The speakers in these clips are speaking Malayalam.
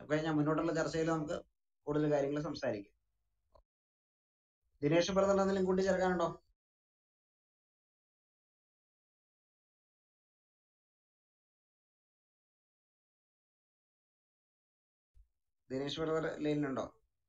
അത് കഴിഞ്ഞാൽ മുന്നോട്ടുള്ള ചർച്ചയിൽ നമുക്ക് കൂടുതൽ കാര്യങ്ങൾ സംസാരിക്കാം ദിനേശ് ബ്രദർ എന്തെങ്കിലും കൂട്ടിച്ചേർക്കാനുണ്ടോ ദിനേശ് ബ്രദർ ലൈനിലുണ്ടോ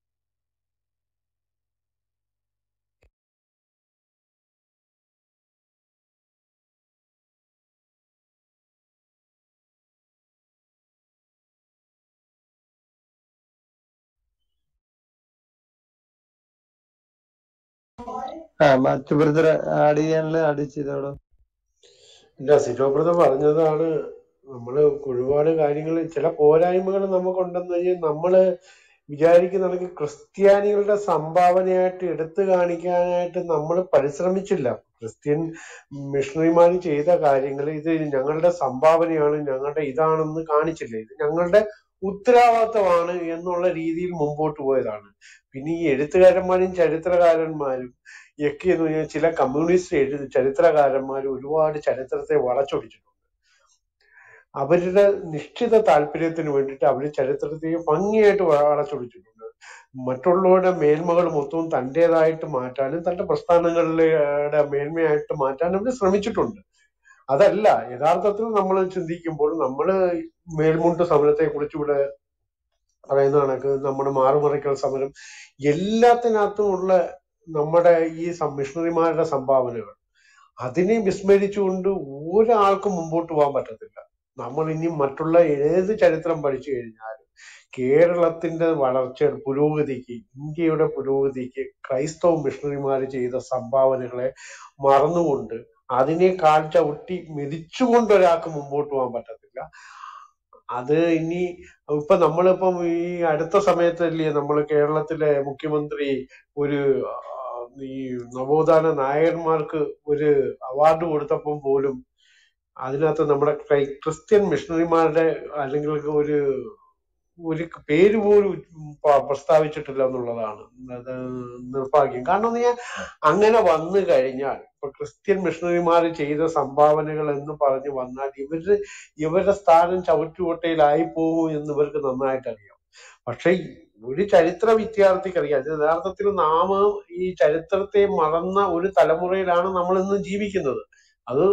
ആ മറ്റു ബ്രദർ ആഡ് ചെയ്യാനുള്ള ആഡ് ചെയ്തോളൂ ഇല്ല സിറ്റോപ്രത പറഞ്ഞതാണ് നമ്മള് ഒരുപാട് കാര്യങ്ങൾ ചില പോരായ്മകൾ നമുക്കുണ്ടെന്ന് കഴിഞ്ഞാൽ നമ്മള് വിചാരിക്കുന്ന കണക്ക് ക്രിസ്ത്യാനികളുടെ സംഭാവനയായിട്ട് എടുത്തു കാണിക്കാനായിട്ട് നമ്മൾ പരിശ്രമിച്ചില്ല ക്രിസ്ത്യൻ മിഷണറിമാർ ചെയ്ത കാര്യങ്ങൾ ഇത് ഞങ്ങളുടെ സംഭാവനയാണ് ഞങ്ങളുടെ ഇതാണെന്ന് കാണിച്ചില്ല ഇത് ഞങ്ങളുടെ ഉത്തരവാദിത്തമാണ് എന്നുള്ള രീതിയിൽ മുമ്പോട്ട് പോയതാണ് പിന്നെ ഈ എഴുത്തുകാരന്മാരും ചരിത്രകാരന്മാരും ഒക്കെ എന്ന് പറഞ്ഞാൽ ചില കമ്മ്യൂണിസ്റ്റ് എഴുതി ചരിത്രകാരന്മാർ ഒരുപാട് ചരിത്രത്തെ വളച്ചൊടിച്ചിട്ടുണ്ട് അവരുടെ നിശ്ചിത താല്പര്യത്തിന് വേണ്ടിയിട്ട് അവർ ചരിത്രത്തെ ഭംഗിയായിട്ട് വളച്ചൊടിച്ചിട്ടുണ്ട് മറ്റുള്ളവരുടെ മേന്മകൾ മൊത്തവും തൻ്റെതായിട്ട് മാറ്റാനും തന്റെ പ്രസ്ഥാനങ്ങളുടെ മേന്മയായിട്ട് മാറ്റാനും അവർ ശ്രമിച്ചിട്ടുണ്ട് അതല്ല യഥാർത്ഥത്തിൽ നമ്മൾ ചിന്തിക്കുമ്പോൾ നമ്മൾ മേൽമുണ്ട് സമരത്തെ കുറിച്ച് ഇവിടെ പറയുന്ന കണക്ക് നമ്മുടെ മാറുമറിക്കൽ സമരം എല്ലാത്തിനകത്തും ഉള്ള നമ്മുടെ ഈ സം- മിഷണറിമാരുടെ സംഭാവനകൾ അതിനെ വിസ്മരിച്ചുകൊണ്ട് ഒരാൾക്കും മുമ്പോട്ട് പോകാൻ പറ്റത്തില്ല നമ്മൾ ഇനി മറ്റുള്ള ഏത് ചരിത്രം പഠിച്ചു കഴിഞ്ഞാലും കേരളത്തിന്റെ വളർച്ച പുരോഗതിക്ക് ഇന്ത്യയുടെ പുരോഗതിക്ക് ക്രൈസ്തവ മിഷണറിമാർ ചെയ്ത സംഭാവനകളെ മറന്നുകൊണ്ട് അതിനെ കാൽ ചവിട്ടി മെതിച്ചുകൊണ്ട് ഒരാൾക്ക് മുമ്പോട്ട് പോകാൻ പറ്റത്തില്ല അത് ഇനി ഇപ്പൊ നമ്മളിപ്പം ഈ അടുത്ത സമയത്തല്ലേ നമ്മൾ കേരളത്തിലെ മുഖ്യമന്ത്രി ഒരു ആ, ഈ നവോത്ഥാന നായകന്മാർക്ക് ഒരു അവാർഡ് കൊടുത്തപ്പം പോലും അതിനകത്ത് നമ്മുടെ ക്രൈ- ക്രിസ്ത്യൻ മിഷണറിമാരുടെ അല്ലെങ്കിൽ ഒരു ഒരു പേര് പോലും പ- പ്രസ്താവിച്ചിട്ടില്ല എന്നുള്ളതാണ് അത് നിർഭാഗ്യം കാരണം എന്ന് പറഞ്ഞാൽ അങ്ങനെ വന്നു കഴിഞ്ഞാൽ ഇപ്പൊ ക്രിസ്ത്യൻ മിഷണറിമാർ ചെയ്ത സംഭാവനകൾ എന്ന് പറഞ്ഞു വന്നാൽ ഇവര് ഇവരുടെ സ്ഥാനം ചവിറ്റുകൊട്ടയിലായി പോകും എന്ന് ഇവർക്ക് നന്നായിട്ട് അറിയാം പക്ഷെ ഒരു ചരിത്ര വിദ്യാർത്ഥിക്ക് അറിയാം അത് യഥാർത്ഥത്തിൽ നാം ഈ ചരിത്രത്തെ മറന്ന ഒരു തലമുറയിലാണ് നമ്മൾ ഇന്ന് ജീവിക്കുന്നത് അത്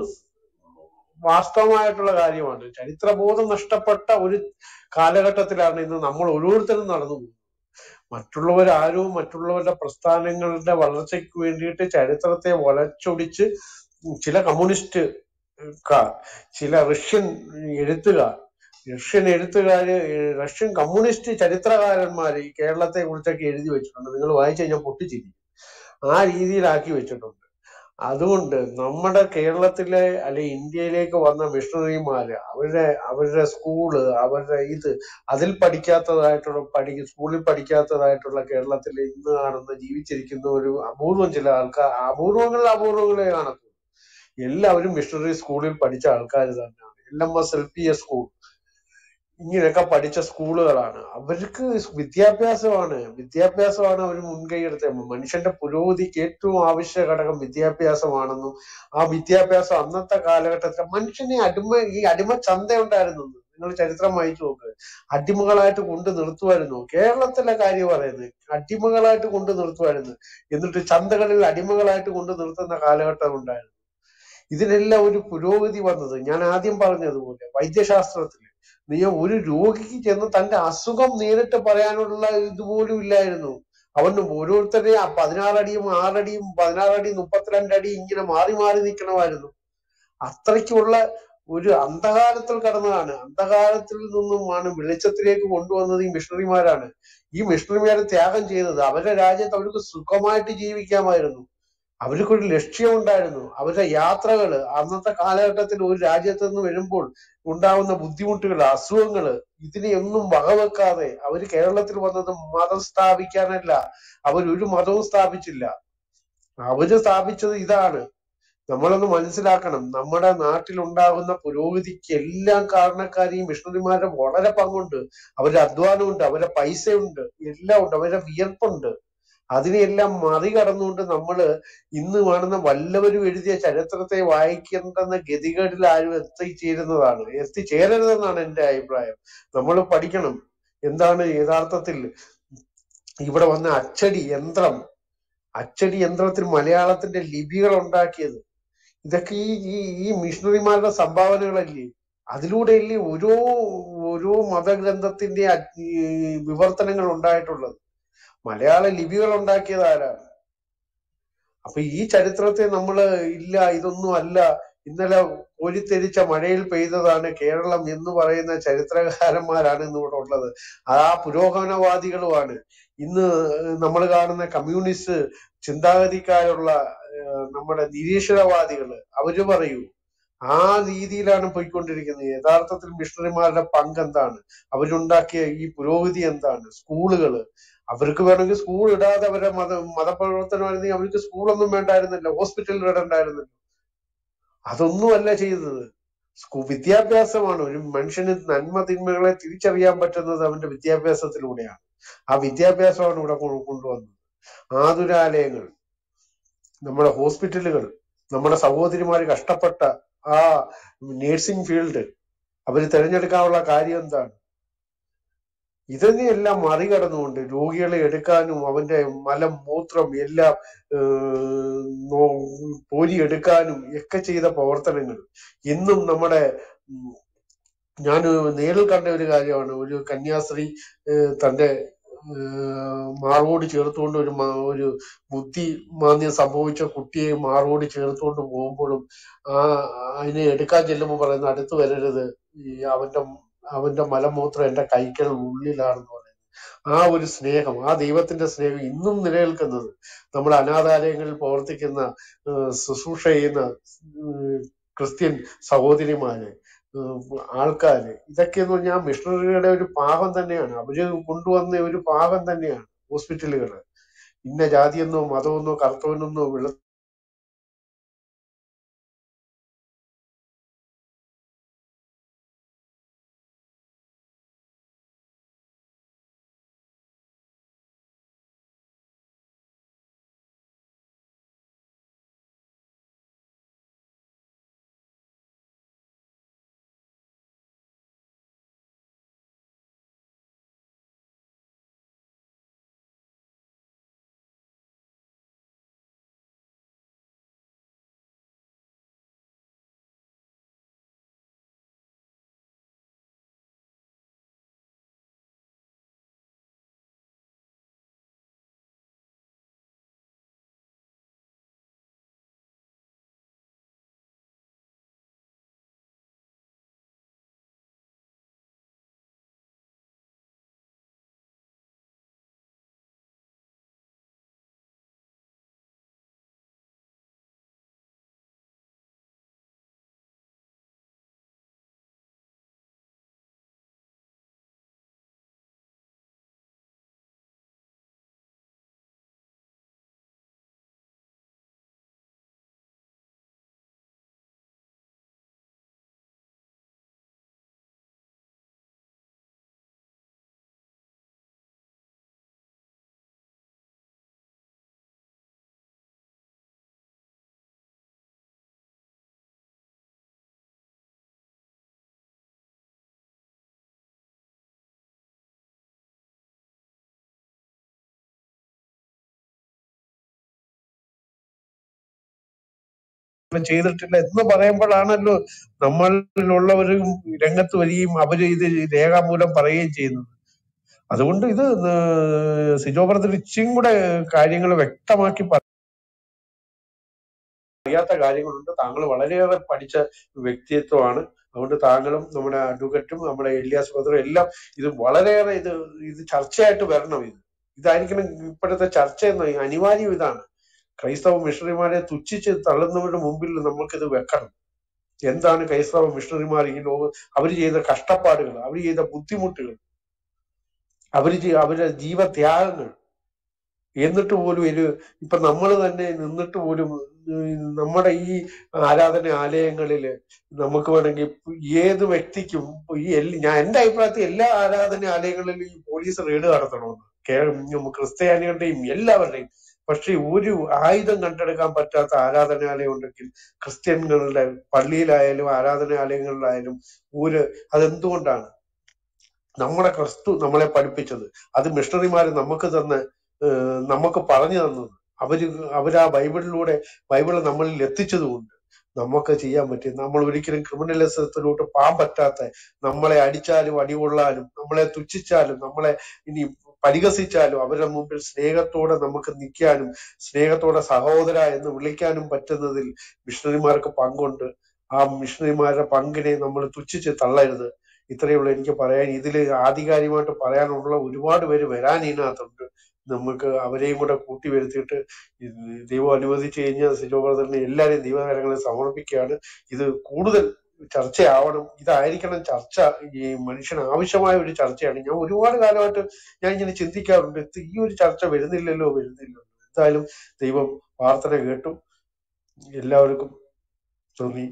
വാസ്തവമായിട്ടുള്ള കാര്യമാണ് ചരിത്രബോധം നഷ്ടപ്പെട്ട ഒരു കാലഘട്ടത്തിലാണ് ഇന്ന് നമ്മൾ ഓരോരുത്തരും നടന്നു പോകുന്നത് മറ്റുള്ളവരാരും മറ്റുള്ളവരുടെ പ്രസ്ഥാനങ്ങളുടെ വളർച്ചയ്ക്ക് വേണ്ടിയിട്ട് ചരിത്രത്തെ വളച്ചൊടിച്ച് ചില കമ്മ്യൂണിസ്റ്റുകാർ ചില റഷ്യൻ എഴുത്തുകാർ റഷ്യൻ എഴുത്തുകാര് ഏഹ് റഷ്യൻ കമ്മ്യൂണിസ്റ്റ് ചരിത്രകാരന്മാർ ഈ കേരളത്തെ കുറിച്ചൊക്കെ എഴുതി വെച്ചിട്ടുണ്ട് നിങ്ങൾ വായിച്ചു കഴിഞ്ഞാൽ പൊട്ടിച്ചിരിക്കും ആ രീതിയിലാക്കി വെച്ചിട്ടുണ്ട് അതുകൊണ്ട് നമ്മുടെ കേരളത്തിലെ അല്ലെ ഇന്ത്യയിലേക്ക് വന്ന മിഷണറിമാര് അവരുടെ അവരുടെ സ്കൂള് അവരുടെ ഇത് അതിൽ പഠിക്കാത്തതായിട്ടുള്ള പഠി സ്കൂളിൽ പഠിക്കാത്തതായിട്ടുള്ള കേരളത്തിൽ ഇന്ന് കാണുന്ന ജീവിച്ചിരിക്കുന്ന ഒരു അപൂർവം ചില ആൾക്കാർ അപൂർവങ്ങളിൽ അപൂർവങ്ങളെ കാണത്തുള്ളൂ എല്ലാവരും മിഷണറി സ്കൂളിൽ പഠിച്ച ആൾക്കാർ തന്നെയാണ് L M S L P S school ഇങ്ങനെയൊക്കെ പഠിച്ച സ്കൂളുകളാണ് അവർക്ക് വിദ്യാഭ്യാസമാണ് വിദ്യാഭ്യാസമാണ് അവർ മുൻകൈ എടുത്തത് മനുഷ്യന്റെ പുരോഗതിക്ക് ഏറ്റവും ആവശ്യ ഘടകം വിദ്യാഭ്യാസമാണെന്നും ആ വിദ്യാഭ്യാസം അന്നത്തെ കാലഘട്ടത്തിൽ മനുഷ്യനെ അടിമ ഈ അടിമ ചന്ത ഉണ്ടായിരുന്നു നിങ്ങൾ ചരിത്രം വായിച്ചു നോക്ക് അടിമകളായിട്ട് കൊണ്ട് നിർത്തുമായിരുന്നു കേരളത്തിലെ കാര്യം പറയുന്നത് അടിമകളായിട്ട് കൊണ്ട് നിർത്തുമായിരുന്നു എന്നിട്ട് ചന്തകളിൽ അടിമകളായിട്ട് കൊണ്ട് നിർത്തുന്ന കാലഘട്ടം ഉണ്ടായിരുന്നു ഇതിനെല്ലാം ഒരു പുരോഗതി വന്നത് ഞാൻ ആദ്യം പറഞ്ഞതുപോലെ വൈദ്യശാസ്ത്രത്തിൽ നീ ഒരു രോഗിക്ക് ചെന്ന് തന്റെ അസുഖം നേരിട്ട് പറയാനുള്ള ഇതുപോലും ഇല്ലായിരുന്നു അവന് ഓരോരുത്തരെ ആ പതിനാറടിയും ആറടിയും പതിനാറടി മുപ്പത്തിരണ്ടടി ഇങ്ങനെ മാറി മാറി നിൽക്കണമായിരുന്നു അത്രയ്ക്കുള്ള ഒരു അന്ധകാരത്തിൽ കടന്നതാണ് അന്ധകാരത്തിൽ നിന്നുമാണ് വെളിച്ചത്തിലേക്ക് കൊണ്ടുവന്നത് ഈ മിഷണറിമാരാണ് ഈ മിഷണറിമാരെ ത്യാഗം ചെയ്തത് അവരുടെ രാജ്യത്ത് അവർക്ക് സുഖമായിട്ട് ജീവിക്കാമായിരുന്നു അവർക്കൊരു ലക്ഷ്യമുണ്ടായിരുന്നു അവരുടെ യാത്രകള് അന്നത്തെ കാലഘട്ടത്തിൽ ഒരു രാജ്യത്ത് നിന്ന് വരുമ്പോൾ ഉണ്ടാവുന്ന ബുദ്ധിമുട്ടുകൾ അസുഖങ്ങള് ഇതിനെയൊന്നും വകവെക്കാതെ അവർ കേരളത്തിൽ വന്നത് മതം സ്ഥാപിക്കാനല്ല അവർ ഒരു മതവും സ്ഥാപിച്ചില്ല അവര് സ്ഥാപിച്ചത് ഇതാണ് നമ്മളൊന്ന് മനസ്സിലാക്കണം നമ്മുടെ നാട്ടിൽ ഉണ്ടാകുന്ന പുരോഗതിക്ക് എല്ലാം കാരണക്കാർ ഈ മിഷണറിമാരുടെ വളരെ പങ്കുണ്ട് അവരുടെ അധ്വാനമുണ്ട് അവരുടെ പൈസയുണ്ട് എല്ലാം ഉണ്ട് അവരുടെ വിയർപ്പുണ്ട് അതിനെയെല്ലാം മറികടന്നുകൊണ്ട് നമ്മള് ഇന്ന് കാണുന്ന വല്ലവരും എഴുതിയ ചരിത്രത്തെ വായിക്കേണ്ടെന്ന ഗതികേടിൽ ആരും എത്തിച്ചേരുന്നതാണ് എത്തിച്ചേരരുതെന്നാണ് എന്റെ അഭിപ്രായം നമ്മൾ പഠിക്കണം എന്താണ് യഥാർത്ഥത്തിൽ ഇവിടെ വന്ന അച്ചടി യന്ത്രം അച്ചടി യന്ത്രത്തിൽ മലയാളത്തിന്റെ ലിപികൾ ഉണ്ടാക്കിയത് ഇതൊക്കെ ഈ ഈ ഈ മിഷണറിമാരുടെ സംഭാവനകളല്ലേ അതിലൂടെയല്ലേ ഓരോ ഓരോ മതഗ്രന്ഥത്തിന്റെ അ- ഈ വിവർത്തനങ്ങൾ ഉണ്ടായിട്ടുള്ളത് മലയാള ലിപികൾ ഉണ്ടാക്കിയത് ആരാണ് അപ്പൊ ഈ ചരിത്രത്തെ നമ്മൾ ഇല്ല ഇതൊന്നും അല്ല ഇന്നലെ കോരിത്തെരിച്ച മഴയിൽ പെയ്തതാണ് കേരളം എന്ന് പറയുന്ന ചരിത്രകാരന്മാരാണ് ഇന്ന് ഇവിടെ ഉള്ളത് ആ പുരോഗമനവാദികളുമാണ് ഇന്ന് നമ്മൾ കാണുന്ന കമ്മ്യൂണിസ്റ്റ് ചിന്താഗതിക്കാരുള്ള ഏഹ്, നമ്മുടെ നിരീശ്വരവാദികള് അവര് പറയൂ ആ രീതിയിലാണ് പോയിക്കൊണ്ടിരിക്കുന്നത് യഥാർത്ഥത്തിൽ മിഷണറിമാരുടെ പങ്ക് എന്താണ് അവരുണ്ടാക്കിയ ഈ പുരോഗതി എന്താണ് സ്കൂളുകള് അവർക്ക് വേണമെങ്കിൽ സ്കൂൾ ഇടാതെ അവരെ മത മതപ്രവർത്തനമായിരുന്നെങ്കിൽ അവർക്ക് സ്കൂളൊന്നും വേണ്ടായിരുന്നില്ല ഹോസ്പിറ്റലിൽ ഇടണ്ടായിരുന്നില്ല അതൊന്നുമല്ല ചെയ്തത് സ്കൂ വിദ്യാഭ്യാസമാണ് ഒരു മനുഷ്യന് നന്മ തിന്മകളെ തിരിച്ചറിയാൻ പറ്റുന്നത് അവന്റെ വിദ്യാഭ്യാസത്തിലൂടെയാണ് ആ വിദ്യാഭ്യാസമാണ് ഇവിടെ കൊ- കൊണ്ടുവന്നത് ആതുരാലയങ്ങൾ നമ്മുടെ ഹോസ്പിറ്റലുകൾ നമ്മുടെ സഹോദരിമാര് കഷ്ടപ്പെട്ട ആ നേഴ്സിംഗ് ഫീൽഡ് അവര് തിരഞ്ഞെടുക്കാനുള്ള കാര്യം എന്താണ് ഇതിനെയെല്ലാം മറികടന്നുകൊണ്ട് രോഗികളെ എടുക്കാനും അവന്റെ മലം മൂത്രം എല്ലാം ഏഹ്, നോ- കോരിയെടുക്കാനും ഒക്കെ ചെയ്ത പ്രവർത്തനങ്ങൾ ഇന്നും നമ്മുടെ ഉം, ഞാൻ നേരിൽ കണ്ട ഒരു കാര്യമാണ് ഒരു കന്യാസ്ത്രീ ഏഹ്, തന്റെ ഏഹ്, മാറോട് ചേർത്തുകൊണ്ട് ഒരു മാ- ഒരു ബുദ്ധി മാന്ദ്യം സംഭവിച്ച കുട്ടിയെ മാറോട് ചേർത്തുകൊണ്ട് പോകുമ്പോഴും ആ അതിനെ എടുക്കാൻ ചെല്ലുമ്പോൾ പറയുന്ന അടുത്ത് വരരുത് ഈ അവന്റെ അവന്റെ മലമൂത്രം എന്റെ കൈക്കൽ ഉള്ളിലാണെന്ന് പറയുന്നത് ആ ഒരു സ്നേഹം ആ ദൈവത്തിന്റെ സ്നേഹം ഇന്നും നിലനിൽക്കുന്നത് നമ്മുടെ അനാഥാലയങ്ങളിൽ പ്രവർത്തിക്കുന്ന ഏഹ്, ശുശ്രൂഷ ചെയ്യുന്ന ഏഹ്, ക്രിസ്ത്യൻ സഹോദരിമാര് ഏഹ്, ആൾക്കാര് ഇതൊക്കെ എന്ന് പറഞ്ഞാൽ മിഷണറിയുടെ ഒരു പാകം തന്നെയാണ് അവര് കൊണ്ടുവന്ന ഒരു പാകം തന്നെയാണ് ഹോസ്പിറ്റലുകൾ ഇന്ന ജാതിയെന്നോ മതമെന്നോ കർത്തവനെന്നോ വിള ചെയ്തിട്ടില്ല എന്ന് പറയുമ്പോഴാണല്ലോ നമ്മളിലുള്ളവരും രംഗത്ത് വരികയും അവര് ഇത് രേഖാമൂലം പറയുകയും ചെയ്യുന്നത് അതുകൊണ്ട് ഇത് ഏഹ് സിജോ ബ്രദർ ഇച്ചിയും കൂടെ കാര്യങ്ങൾ വ്യക്തമാക്കി പറ- അറിയാത്ത കാര്യങ്ങളുണ്ട് താങ്കൾ വളരെയേറെ പഠിച്ച വ്യക്തിത്വമാണ് അതുകൊണ്ട് താങ്കളും നമ്മുടെ അഡ്വക്കറ്റും നമ്മുടെ എലിയാസ് ബ്രദറും എല്ലാം ഇത് വളരെയേറെ ഇത് ഇത് ചർച്ചയായിട്ട് വരണം ഇത് ഇതായിരിക്കണം ഇപ്പോഴത്തെ ചർച്ച എന്ന് അനിവാര്യം ഇതാണ് ക്രൈസ്തവ മിഷണറിമാരെ തുച്ഛിച്ച് തള്ളുന്നവരുടെ മുമ്പിൽ നമ്മൾക്കിത് വെക്കണം എന്താണ് ക്രൈസ്തവ മിഷണറിമാർ ഈ ലോക അവർ ചെയ്ത കഷ്ടപ്പാടുകൾ അവർ ചെയ്ത ബുദ്ധിമുട്ടുകൾ അവർ അവരുടെ ജീവത്യാഗങ്ങൾ എന്നിട്ട് പോലും ഒരു ഇപ്പൊ നമ്മൾ തന്നെ നിന്നിട്ട് പോലും ഉം നമ്മുടെ ഈ ആരാധന ആലയങ്ങളില് നമുക്ക് വേണമെങ്കിൽ ഏത് വ്യക്തിക്കും ഇപ്പൊ ഈ എല്ലാ ഞാൻ എന്റെ അഭിപ്രായത്തിൽ എല്ലാ ആരാധന ആലയങ്ങളിലും ഈ പോലീസ് റെയ്ഡ് നടത്തണമെന്ന് കേ- ക്രിസ്ത്യാനികളുടെയും എല്ലാവരുടെയും പക്ഷെ ഒരു ആയുധം കണ്ടെടുക്കാൻ പറ്റാത്ത ആരാധനാലയം ഉണ്ടെങ്കിൽ ക്രിസ്ത്യൻകളുടെ പള്ളിയിലായാലും ആരാധനാലയങ്ങളിലായാലും ഒരു അതെന്തുകൊണ്ടാണ് നമ്മുടെ ക്രിസ്തു നമ്മളെ പഠിപ്പിച്ചത് അത് മിഷണറിമാർ നമുക്ക് തന്ന് ഏഹ് നമുക്ക് പറഞ്ഞു തന്നത് അവര് അവരാ ബൈബിളിലൂടെ ബൈബിൾ നമ്മളിൽ എത്തിച്ചതുകൊണ്ട് നമുക്ക് ചെയ്യാൻ പറ്റും നമ്മൾ ഒരിക്കലും ക്രിമിനലിസത്തിലോട്ട് പോകാൻ പറ്റാത്ത നമ്മളെ അടിച്ചാലും അടികൊള്ളാനും നമ്മളെ തുച്ഛിച്ചാലും നമ്മളെ ഇനി പരിഹസിച്ചാലും അവരുടെ മുമ്പിൽ സ്നേഹത്തോടെ നമുക്ക് നിൽക്കാനും സ്നേഹത്തോടെ സഹോദര എന്ന് വിളിക്കാനും പറ്റുന്നതിൽ മിഷണറിമാർക്ക് പങ്കുണ്ട് ആ മിഷണറിമാരുടെ പങ്കിനെ നമ്മൾ തുച്ഛിച്ച് തള്ളരുത് ഇത്രയേ ഉള്ളൂ എനിക്ക് പറയാൻ ഇതിൽ ആധികാരികമായിട്ട് പറയാനുള്ള ഒരുപാട് പേര് വരാൻ ഇതിനകത്തുണ്ട് നമുക്ക് അവരെയും കൂടെ കൂട്ടി വരുത്തിയിട്ട് ഇത് ദൈവം അനുവദിച്ചു കഴിഞ്ഞാൽ സിജോ ബ്രദറിനെ എല്ലാവരെയും ദൈവകരങ്ങളിൽ സമർപ്പിക്കുകയാണ് ഇത് കൂടുതൽ ചർച്ചയാവണം ഇതായിരിക്കണം ചർച്ച ഈ മനുഷ്യന് ആവശ്യമായ ഒരു ചർച്ചയാണ് ഞാൻ ഒരുപാട് കാലമായിട്ട് ഞാൻ ഇങ്ങനെ ചിന്തിക്കാറുണ്ട് ഇത് ഈ ഒരു ചർച്ച വരുന്നില്ലല്ലോ വരുന്നില്ലല്ലോ എന്തായാലും ദൈവം പ്രാർത്ഥന കേട്ടു എല്ലാവർക്കും നന്ദി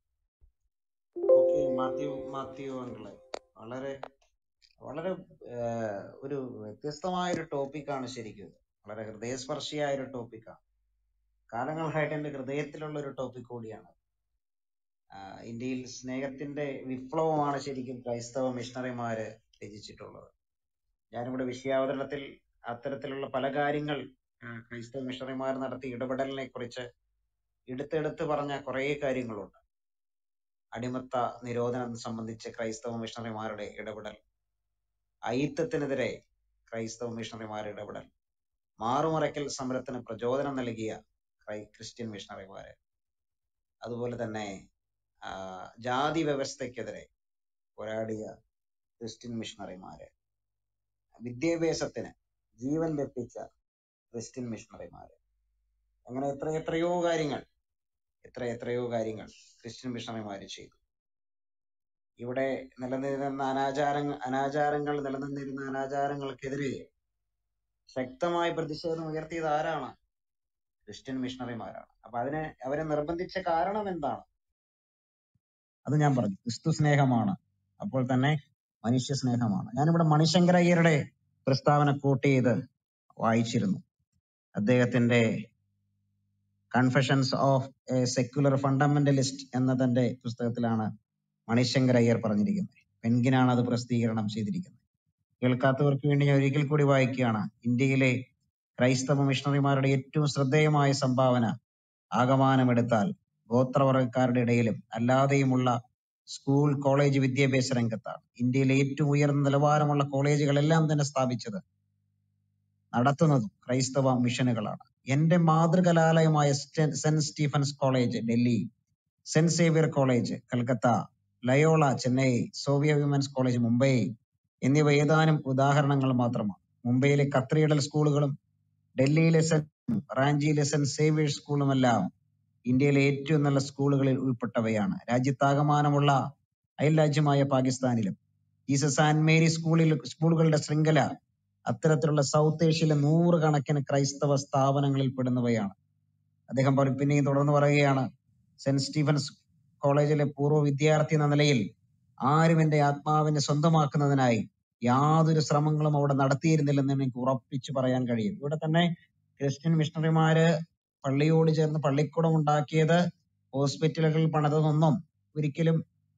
ഓക്കെ മാത്യു മാത്യു അങ്കിള് വളരെ വളരെ ആഹ്, ഒരു വ്യത്യസ്തമായ ഒരു ടോപ്പിക്കാണ് ശരിക്കും ഇത്. വളരെ ഹൃദയസ്പർശിയായ ഒരു ടോപ്പിക്കാണ് കാലങ്ങളായിട്ട് എന്റെ ഹൃദയത്തിലുള്ള ഒരു ടോപ്പിക് കൂടിയാണ് ആഹ്, ഇന്ത്യയിൽ സ്നേഹത്തിന്റെ വിപ്ലവമാണ് ശരിക്കും ക്രൈസ്തവ മിഷണറിമാര് രചിച്ചിട്ടുള്ളത് ഞാനിവിടെ വിഷയാവതരണത്തിൽ അത്തരത്തിലുള്ള പല കാര്യങ്ങൾ ആഹ്, ക്രൈസ്തവ മിഷണറിമാർ നടത്തിയ ഇടപെടലിനെ കുറിച്ച് എടുത്തെടുത്ത് പറഞ്ഞ കുറേ കാര്യങ്ങളുണ്ട് അടിമത്ത നിരോധനം സംബന്ധിച്ച് ക്രൈസ്തവ മിഷണറിമാരുടെ ഇടപെടൽ അയിത്തത്തിനെതിരെ ക്രൈസ്തവ മിഷണറിമാരുടെ ഇടപെടൽ മാറുമറയ്ക്കൽ സമരത്തിന് പ്രചോദനം നൽകിയ ക്രൈ ക്രിസ്ത്യൻ മിഷണറിമാര് അതുപോലെ തന്നെ ആ, ജാതി വ്യവസ്ഥയ്ക്കെതിരെ പോരാടിയ ക്രിസ്ത്യൻ മിഷണറിമാര് വിദ്യാഭ്യാസത്തിന് ജീവൻ ലഭിച്ച ക്രിസ്ത്യൻ മിഷണറിമാര് അങ്ങനെ എത്ര എത്രയോ കാര്യങ്ങൾ എത്ര എത്രയോ കാര്യങ്ങൾ ക്രിസ്ത്യൻ മിഷണറിമാര് ചെയ്തു ഇവിടെ നിലനിന്നിരുന്ന അനാചാരങ്ങൾ അനാചാരങ്ങൾ നിലനിന്നിരുന്ന അനാചാരങ്ങൾക്കെതിരെ ശക്തമായ പ്രതിഷേധം ഉയർത്തിയത് ആരാണ് ക്രിസ്ത്യൻ മിഷണറിമാരാണ് അപ്പൊ അതിനെ അവരെ നിർബന്ധിച്ച കാരണം എന്താണ് അത് ഞാൻ പറഞ്ഞു ക്രിസ്തു സ്നേഹമാണ് അപ്പോൾ തന്നെ മനുഷ്യ സ്നേഹമാണ് ഞാനിവിടെ മണിശങ്കര അയ്യരുടെ പ്രസ്താവന കോട്ട് ചെയ്ത് വായിച്ചിരുന്നു അദ്ദേഹത്തിന്റെ confessions of a secular fundamentalist എന്ന തന്റെ പുസ്തകത്തിലാണ് മണിശങ്കർ അയ്യർ പറഞ്ഞിരിക്കുന്നത് പെൻഗിനാണ് അത് പ്രസിദ്ധീകരണം ചെയ്തിരിക്കുന്നത് കേൾക്കാത്തവർക്ക് വേണ്ടി ഞാൻ ഒരിക്കൽ കൂടി വായിക്കുകയാണ് ഇന്ത്യയിലെ ക്രൈസ്തവ മിഷണറിമാരുടെ ഏറ്റവും ശ്രദ്ധേയമായ സംഭാവന ആകമാനമെടുത്താൽ ഗോത്രവർഗക്കാരുടെ ഇടയിലും അല്ലാതെയുമുള്ള സ്കൂൾ കോളേജ് വിദ്യാഭ്യാസ രംഗത്താണ് ഇന്ത്യയിലെ ഏറ്റവും ഉയർന്ന നിലവാരമുള്ള കോളേജുകളെല്ലാം തന്നെ സ്ഥാപിച്ചത് നടത്തുന്നതും ക്രൈസ്തവ മിഷനുകളാണ് എന്റെ മാതൃകലാലയമായ സ്റ്റെ- saint Stephen's college Delhi saint Xavier college Calcutta Loyola Chennai Sophia women's college Mumbai എന്നിവ ഏതാനും ഉദാഹരണങ്ങൾ മാത്രമാണ് മുംബൈയിലെ കത്രീഡൽ സ്കൂളുകളും ഡൽഹിയിലെ സെന്റ് റാഞ്ചിയിലെ സെന്റ് സേവിയർ സ്കൂളുമെല്ലാം ഇന്ത്യയിലെ ഏറ്റവും നല്ല സ്കൂളുകളിൽ ഉൾപ്പെട്ടവയാണ് രാജ്യത്താകമാനമുള്ള അയൽ രാജ്യമായ പാകിസ്ഥാനിലും ജീസസ് ആൻഡ് മേരി സ്കൂളിൽ സ്കൂളുകളുടെ ശൃംഖല അത്തരത്തിലുള്ള സൗത്ത് ഏഷ്യയിലെ നൂറുകണക്കിന് ക്രൈസ്തവ സ്ഥാപനങ്ങളിൽ പെടുന്നവയാണ് അദ്ദേഹം പറ- പിന്നെയും തുടർന്ന് പറയുകയാണ് സെന്റ് സ്റ്റീഫൻസ് കോളേജിലെ പൂർവ്വ വിദ്യാർത്ഥി എന്ന നിലയിൽ ആരും എന്റെ ആത്മാവിനെ സ്വന്തമാക്കുന്നതിനായി യാതൊരു ശ്രമങ്ങളും അവിടെ നടത്തിയിരുന്നില്ലെന്ന് എനിക്ക് ഉറപ്പിച്ചു പറയാൻ കഴിയും ഇവിടെ തന്നെ ക്രിസ്ത്യൻ മിഷണറിമാര് പള്ളിയോട് ചേർന്ന് പള്ളിക്കൂടം ഉണ്ടാക്കിയത് ഹോസ്പിറ്റലുകൾ പണിതൊന്നും ഒരിക്കലും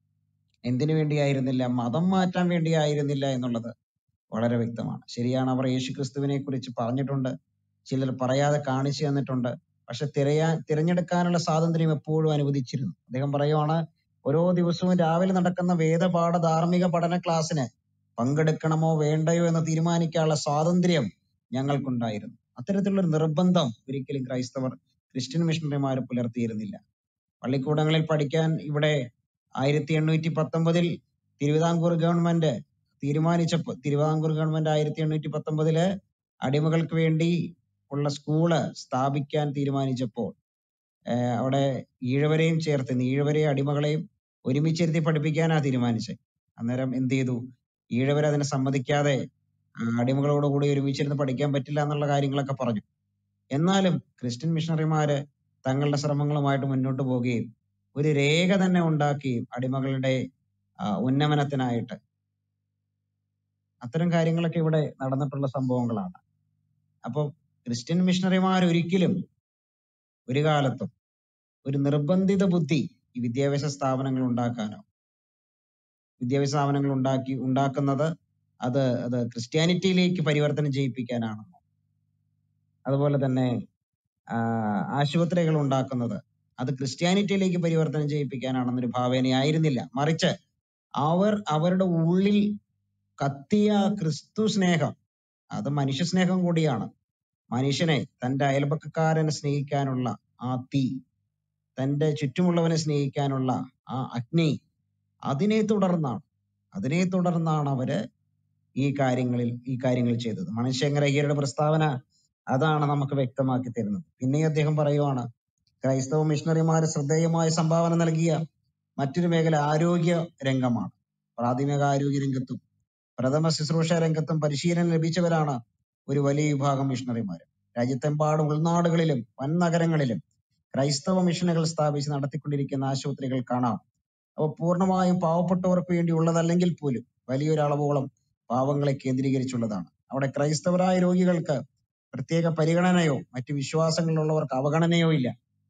എന്തിനു വേണ്ടിയായിരുന്നില്ല മതം മാറ്റാൻ വേണ്ടിയായിരുന്നില്ല എന്നുള്ളത് വളരെ വ്യക്തമാണ് ശരിയാണ് അവർ യേശുക്രിസ്തുവിനെ കുറിച്ച് പറഞ്ഞിട്ടുണ്ട് ചിലർ പറയാതെ കാണിച്ചു തന്നിട്ടുണ്ട് പക്ഷെ തിരയാൻ തിരഞ്ഞെടുക്കാനുള്ള സ്വാതന്ത്ര്യം എപ്പോഴും അനുവദിച്ചിരുന്നു അദ്ദേഹം പറയുവാണ് ഓരോ ദിവസവും രാവിലെ നടക്കുന്ന വേദപാഠ ധാർമ്മിക പഠന ക്ലാസ്സിന് പങ്കെടുക്കണമോ വേണ്ടയോ എന്ന് തീരുമാനിക്കാനുള്ള സ്വാതന്ത്ര്യം ഞങ്ങൾക്കുണ്ടായിരുന്നു അത്തരത്തിലുള്ള ഒരു നിർബന്ധം ഒരിക്കലും ക്രൈസ്തവർ ക്രിസ്ത്യൻ മിഷണറിമാർ പുലർത്തിയിരുന്നില്ല പള്ളിക്കൂടങ്ങളിൽ പഠിക്കാൻ ഇവിടെ ആയിരത്തി എണ്ണൂറ്റി പത്തൊമ്പതിൽ തിരുവിതാംകൂർ ഗവൺമെന്റ് തീരുമാനിച്ചപ്പോൾ തിരുവിതാംകൂർ ഗവൺമെന്റ് ആയിരത്തി എണ്ണൂറ്റി പത്തൊമ്പതില് അടിമകൾക്ക് വേണ്ടി ഉള്ള സ്കൂള് സ്ഥാപിക്കാൻ തീരുമാനിച്ചപ്പോൾ ഏഹ് അവിടെ ഈഴവരെയും ചേർത്ത് ഈഴവരെയും അടിമകളെയും ഒരുമിച്ചിരുത്തി പഠിപ്പിക്കാനാ തീരുമാനിച്ചത് അന്നേരം എന്ത് ചെയ്തു ഈഴവർ അതിനെ സമ്മതിക്കാതെ ആ, അടിമകളോടുകൂടി ഒരുമിച്ചിരുന്ന് പഠിക്കാൻ പറ്റില്ല എന്നുള്ള കാര്യങ്ങളൊക്കെ പറഞ്ഞു എന്നാലും ക്രിസ്ത്യൻ മിഷണറിമാര് തങ്ങളുടെ ശ്രമങ്ങളുമായിട്ട് മുന്നോട്ട് പോവുകയും ഒരു രേഖ തന്നെ ഉണ്ടാക്കുകയും അടിമകളുടെ ആ, ഉന്നമനത്തിനായിട്ട് അത്തരം കാര്യങ്ങളൊക്കെ ഇവിടെ നടന്നിട്ടുള്ള സംഭവങ്ങളാണ് അപ്പൊ ക്രിസ്ത്യൻ മിഷണറിമാർ ഒരിക്കലും ഒരു കാലത്തും ഒരു നിർബന്ധിത ബുദ്ധി ഈ വിദ്യാഭ്യാസ സ്ഥാപനങ്ങൾ ഉണ്ടാക്കാനോ വിദ്യാഭ്യാസ സ്ഥാപനങ്ങൾ ഉണ്ടാക്കി ഉണ്ടാക്കുന്നത് അത് അത് ക്രിസ്ത്യാനിറ്റിയിലേക്ക് പരിവർത്തനം ചെയ്യിപ്പിക്കാനാണ് അതുപോലെ തന്നെ ആ, ആശുപത്രികൾ ഉണ്ടാക്കുന്നത് അത് ക്രിസ്ത്യാനിറ്റിയിലേക്ക് പരിവർത്തനം ചെയ്യിപ്പിക്കാനാണെന്നൊരു ഭാവനയായിരുന്നില്ല മറിച്ച് അവർ അവരുടെ ഉള്ളിൽ കത്തിയ ക്രിസ്തു സ്നേഹം അത് മനുഷ്യ സ്നേഹം കൂടിയാണ് മനുഷ്യനെ തന്റെ അയൽപക്കക്കാരനെ സ്നേഹിക്കാനുള്ള ആ തീ തന്റെ ചുറ്റുമുള്ളവനെ സ്നേഹിക്കാനുള്ള ആ അഗ്നി അതിനെ തുടർന്നാണ് അതിനെ തുടർന്നാണ് അവര് ഈ കാര്യങ്ങളിൽ ഈ കാര്യങ്ങൾ ചെയ്തത് മനുഷ്യങ്കര അയ്യരുടെ പ്രസ്താവന അതാണ് നമുക്ക് വ്യക്തമാക്കി തരുന്നത് പിന്നെ അദ്ദേഹം പറയുവാണ് ക്രൈസ്തവ മിഷണറിമാർ ശ്രദ്ധേയമായ സംഭാവന നൽകിയ മറ്റൊരു മേഖല ആരോഗ്യ രംഗമാണ് പ്രാഥമിക ആരോഗ്യ രംഗത്തും പ്രഥമ ശുശ്രൂഷ രംഗത്തും പരിശീലനം ലഭിച്ചവരാണ് ഒരു വലിയ വിഭാഗം മിഷണറിമാർ രാജ്യത്തെമ്പാടും ഉൾനാടുകളിലും വൻ നഗരങ്ങളിലും ക്രൈസ്തവ മിഷനുകൾ സ്ഥാപിച്ച് നടത്തിക്കൊണ്ടിരിക്കുന്ന ആശുപത്രികൾ കാണാം അവ പൂർണ്ണമായും പാവപ്പെട്ടവർക്ക് വേണ്ടി ഉള്ളതല്ലെങ്കിൽ പോലും വലിയൊരു അളവോളം പാവങ്ങളെ കേന്ദ്രീകരിച്ചുള്ളതാണ് അവിടെ ക്രൈസ്തവരായ രോഗികൾക്ക് പ്രത്യേക പരിഗണനയോ മറ്റു വിശ്വാസങ്ങളിലുള്ളവർക്ക് അവഗണനയോ ഇല്ല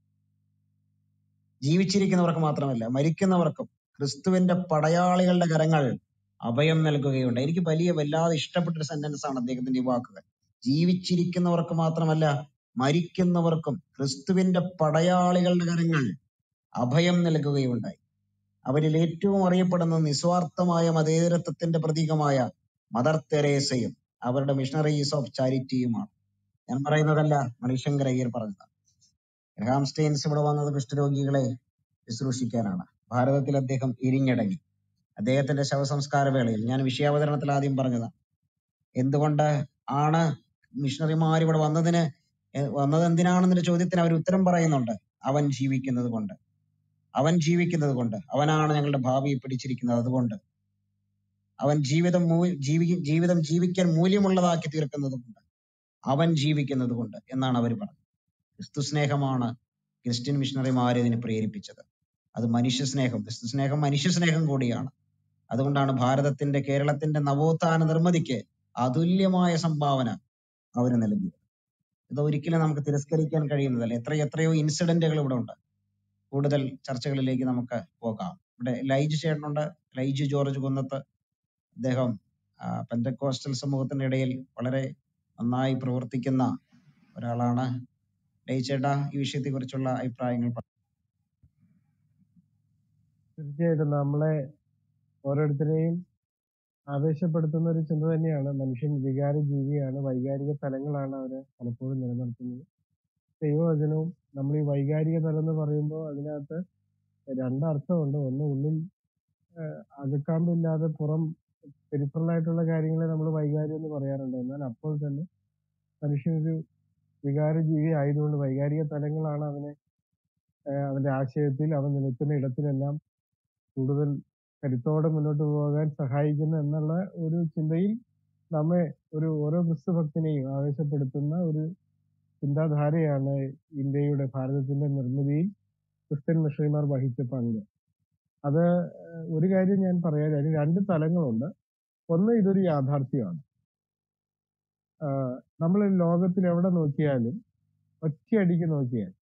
ജീവിച്ചിരിക്കുന്നവർക്ക് മാത്രമല്ല മരിക്കുന്നവർക്കും ക്രിസ്തുവിന്റെ പടയാളികളുടെ കരങ്ങൾ അഭയം നൽകുകയുണ്ട് എനിക്ക് വലിയ വല്ലാതെ ഇഷ്ടപ്പെട്ട ഒരു സെന്റൻസ് ആണ് അദ്ദേഹത്തിന്റെ ഈ വാക്കുകൾ ജീവിച്ചിരിക്കുന്നവർക്ക് മാത്രമല്ല മരിക്കുന്നവർക്കും ക്രിസ്തുവിന്റെ പടയാളികളുടെ കരങ്ങൾ അഭയം നൽകുകയുണ്ടായി അവരിൽ ഏറ്റവും അറിയപ്പെടുന്ന നിസ്വാർത്ഥമായ മതേതരത്വത്തിന്റെ പ്രതീകമായ മദർ തെരേസയും അവരുടെ മിഷണറീസ് ഓഫ് ചാരിറ്റിയുമാണ് ഞാൻ പറയുന്നതല്ല മണിശങ്കർ അയ്യർ പറഞ്ഞത് ഗ്രഹാം സ്റ്റെയിൻസ് ഇവിടെ വന്നത് കുഷ്ഠരോഗികളെ ശുശ്രൂഷിക്കാനാണ് ഭാരതത്തിൽ അദ്ദേഹം ഇരിഞ്ഞടങ്ങി അദ്ദേഹത്തിന്റെ ശവസംസ്കാര വേളയിൽ ഞാൻ വിഷയാവതരണത്തിൽ ആദ്യം പറഞ്ഞതാണ് എന്തുകൊണ്ട് ആണ് മിഷണറിമാർ ഇവിടെ വന്നതിന് എ- വന്നത് എന്തിനാണെന്നൊരു ചോദ്യത്തിന് അവർ ഉത്തരം പറയുന്നുണ്ട് അവൻ ജീവിക്കുന്നത് കൊണ്ട് അവൻ ജീവിക്കുന്നത് കൊണ്ട് അവനാണ് ഞങ്ങളുടെ ഭാവിയെ പിടിച്ചിരിക്കുന്നത് അതുകൊണ്ട് അവൻ ജീവിതം മൂ- ജീവി ജീവിതം ജീവിക്കാൻ മൂല്യമുള്ളതാക്കി തീർക്കുന്നത് കൊണ്ട് അവൻ ജീവിക്കുന്നത് കൊണ്ട് എന്നാണ് അവർ പറഞ്ഞത് ക്രിസ്തു സ്നേഹമാണ് ക്രിസ്ത്യൻ മിഷണറിമാരെ ഇതിന് പ്രേരിപ്പിച്ചത് അത് മനുഷ്യ സ്നേഹം ക്രിസ്തു സ്നേഹം മനുഷ്യ സ്നേഹം കൂടിയാണ് അതുകൊണ്ടാണ് ഭാരതത്തിന്റെ കേരളത്തിന്റെ നവോത്ഥാന നിർമ്മിതിക്ക് അതുല്യമായ സംഭാവന അവർ നൽകിയത് ഇത് ഒരിക്കലും നമുക്ക് തിരസ്കരിക്കാൻ കഴിയുന്നതല്ല എത്ര എത്രയോ ഇൻസിഡന്റുകൾ ഇവിടെ ഉണ്ട് കൂടുതൽ ചർച്ചകളിലേക്ക് നമുക്ക് പോകാം ഇവിടെ ലൈജു ചേട്ടനുണ്ട് ലൈജു ജോർജ് കുന്നത്ത് അദ്ദേഹം ആ, പെന്തക്കോസ്റ്റൽ സമൂഹത്തിന്റെ ഇടയിൽ വളരെ നന്നായി പ്രവർത്തിക്കുന്ന ഒരാളാണ് ലൈജു ചേട്ടാ ഈ വിഷയത്തെ കുറിച്ചുള്ള അഭിപ്രായങ്ങൾ പറ- തീർച്ചയായിട്ടും നമ്മളെ ഓരോരുത്തരെയും ആവേശപ്പെടുത്തുന്ന ഒരു ചിന്ത തന്നെയാണ് മനുഷ്യൻ വികാര ജീവിയാണ് വൈകാരിക തലങ്ങളാണ് അവരെ പലപ്പോഴും നിലനിർത്തുന്നത് ദൈവവചനവും നമ്മൾ ഈ വൈകാരിക തലം എന്ന് പറയുമ്പോൾ അതിനകത്ത് രണ്ടർത്ഥമുണ്ട് ഒന്ന് ഉള്ളിൽ ആഹ്, അകക്കാമ്പില്ലാതെ പുറം പെരിഫറൽ ആയിട്ടുള്ള കാര്യങ്ങളെ നമ്മൾ വൈകാര്യം എന്ന് പറയാറുണ്ട് എന്നാൽ അപ്പോൾ തന്നെ മനുഷ്യനൊരു വികാര ജീവി ആയതുകൊണ്ട് വൈകാരിക തലങ്ങളാണ് അവനെ ആഹ്, അവന്റെ ആശയത്തിൽ അവൻ നിൽക്കുന്ന ഇടത്തിലെല്ലാം കൂടുതൽ കരുത്തോടെ മുന്നോട്ട് പോകാൻ സഹായിക്കുന്നു എന്നുള്ള ഒരു ചിന്തയിൽ നമ്മെ ഒരു ഓരോ ക്രിസ്തു ഭക്തനെയും ആവേശപ്പെടുത്തുന്ന ഒരു ചിന്താധാരയാണ് ഇന്ത്യയുടെ ഭാരതത്തിന്റെ നിർമ്മിതിയിൽ ക്രിസ്ത്യൻ മിഷണറിമാർ വഹിച്ച പങ്ക് അത് ഏഹ്, ഒരു കാര്യം ഞാൻ പറയാം അതിന് രണ്ട് തലങ്ങളുണ്ട് ഒന്ന് ഇതൊരു യാഥാർത്ഥ്യമാണ് നമ്മൾ ലോകത്തിൽ എവിടെ നോക്കിയാലും ഒറ്റയടിക്ക് നോക്കിയാൽ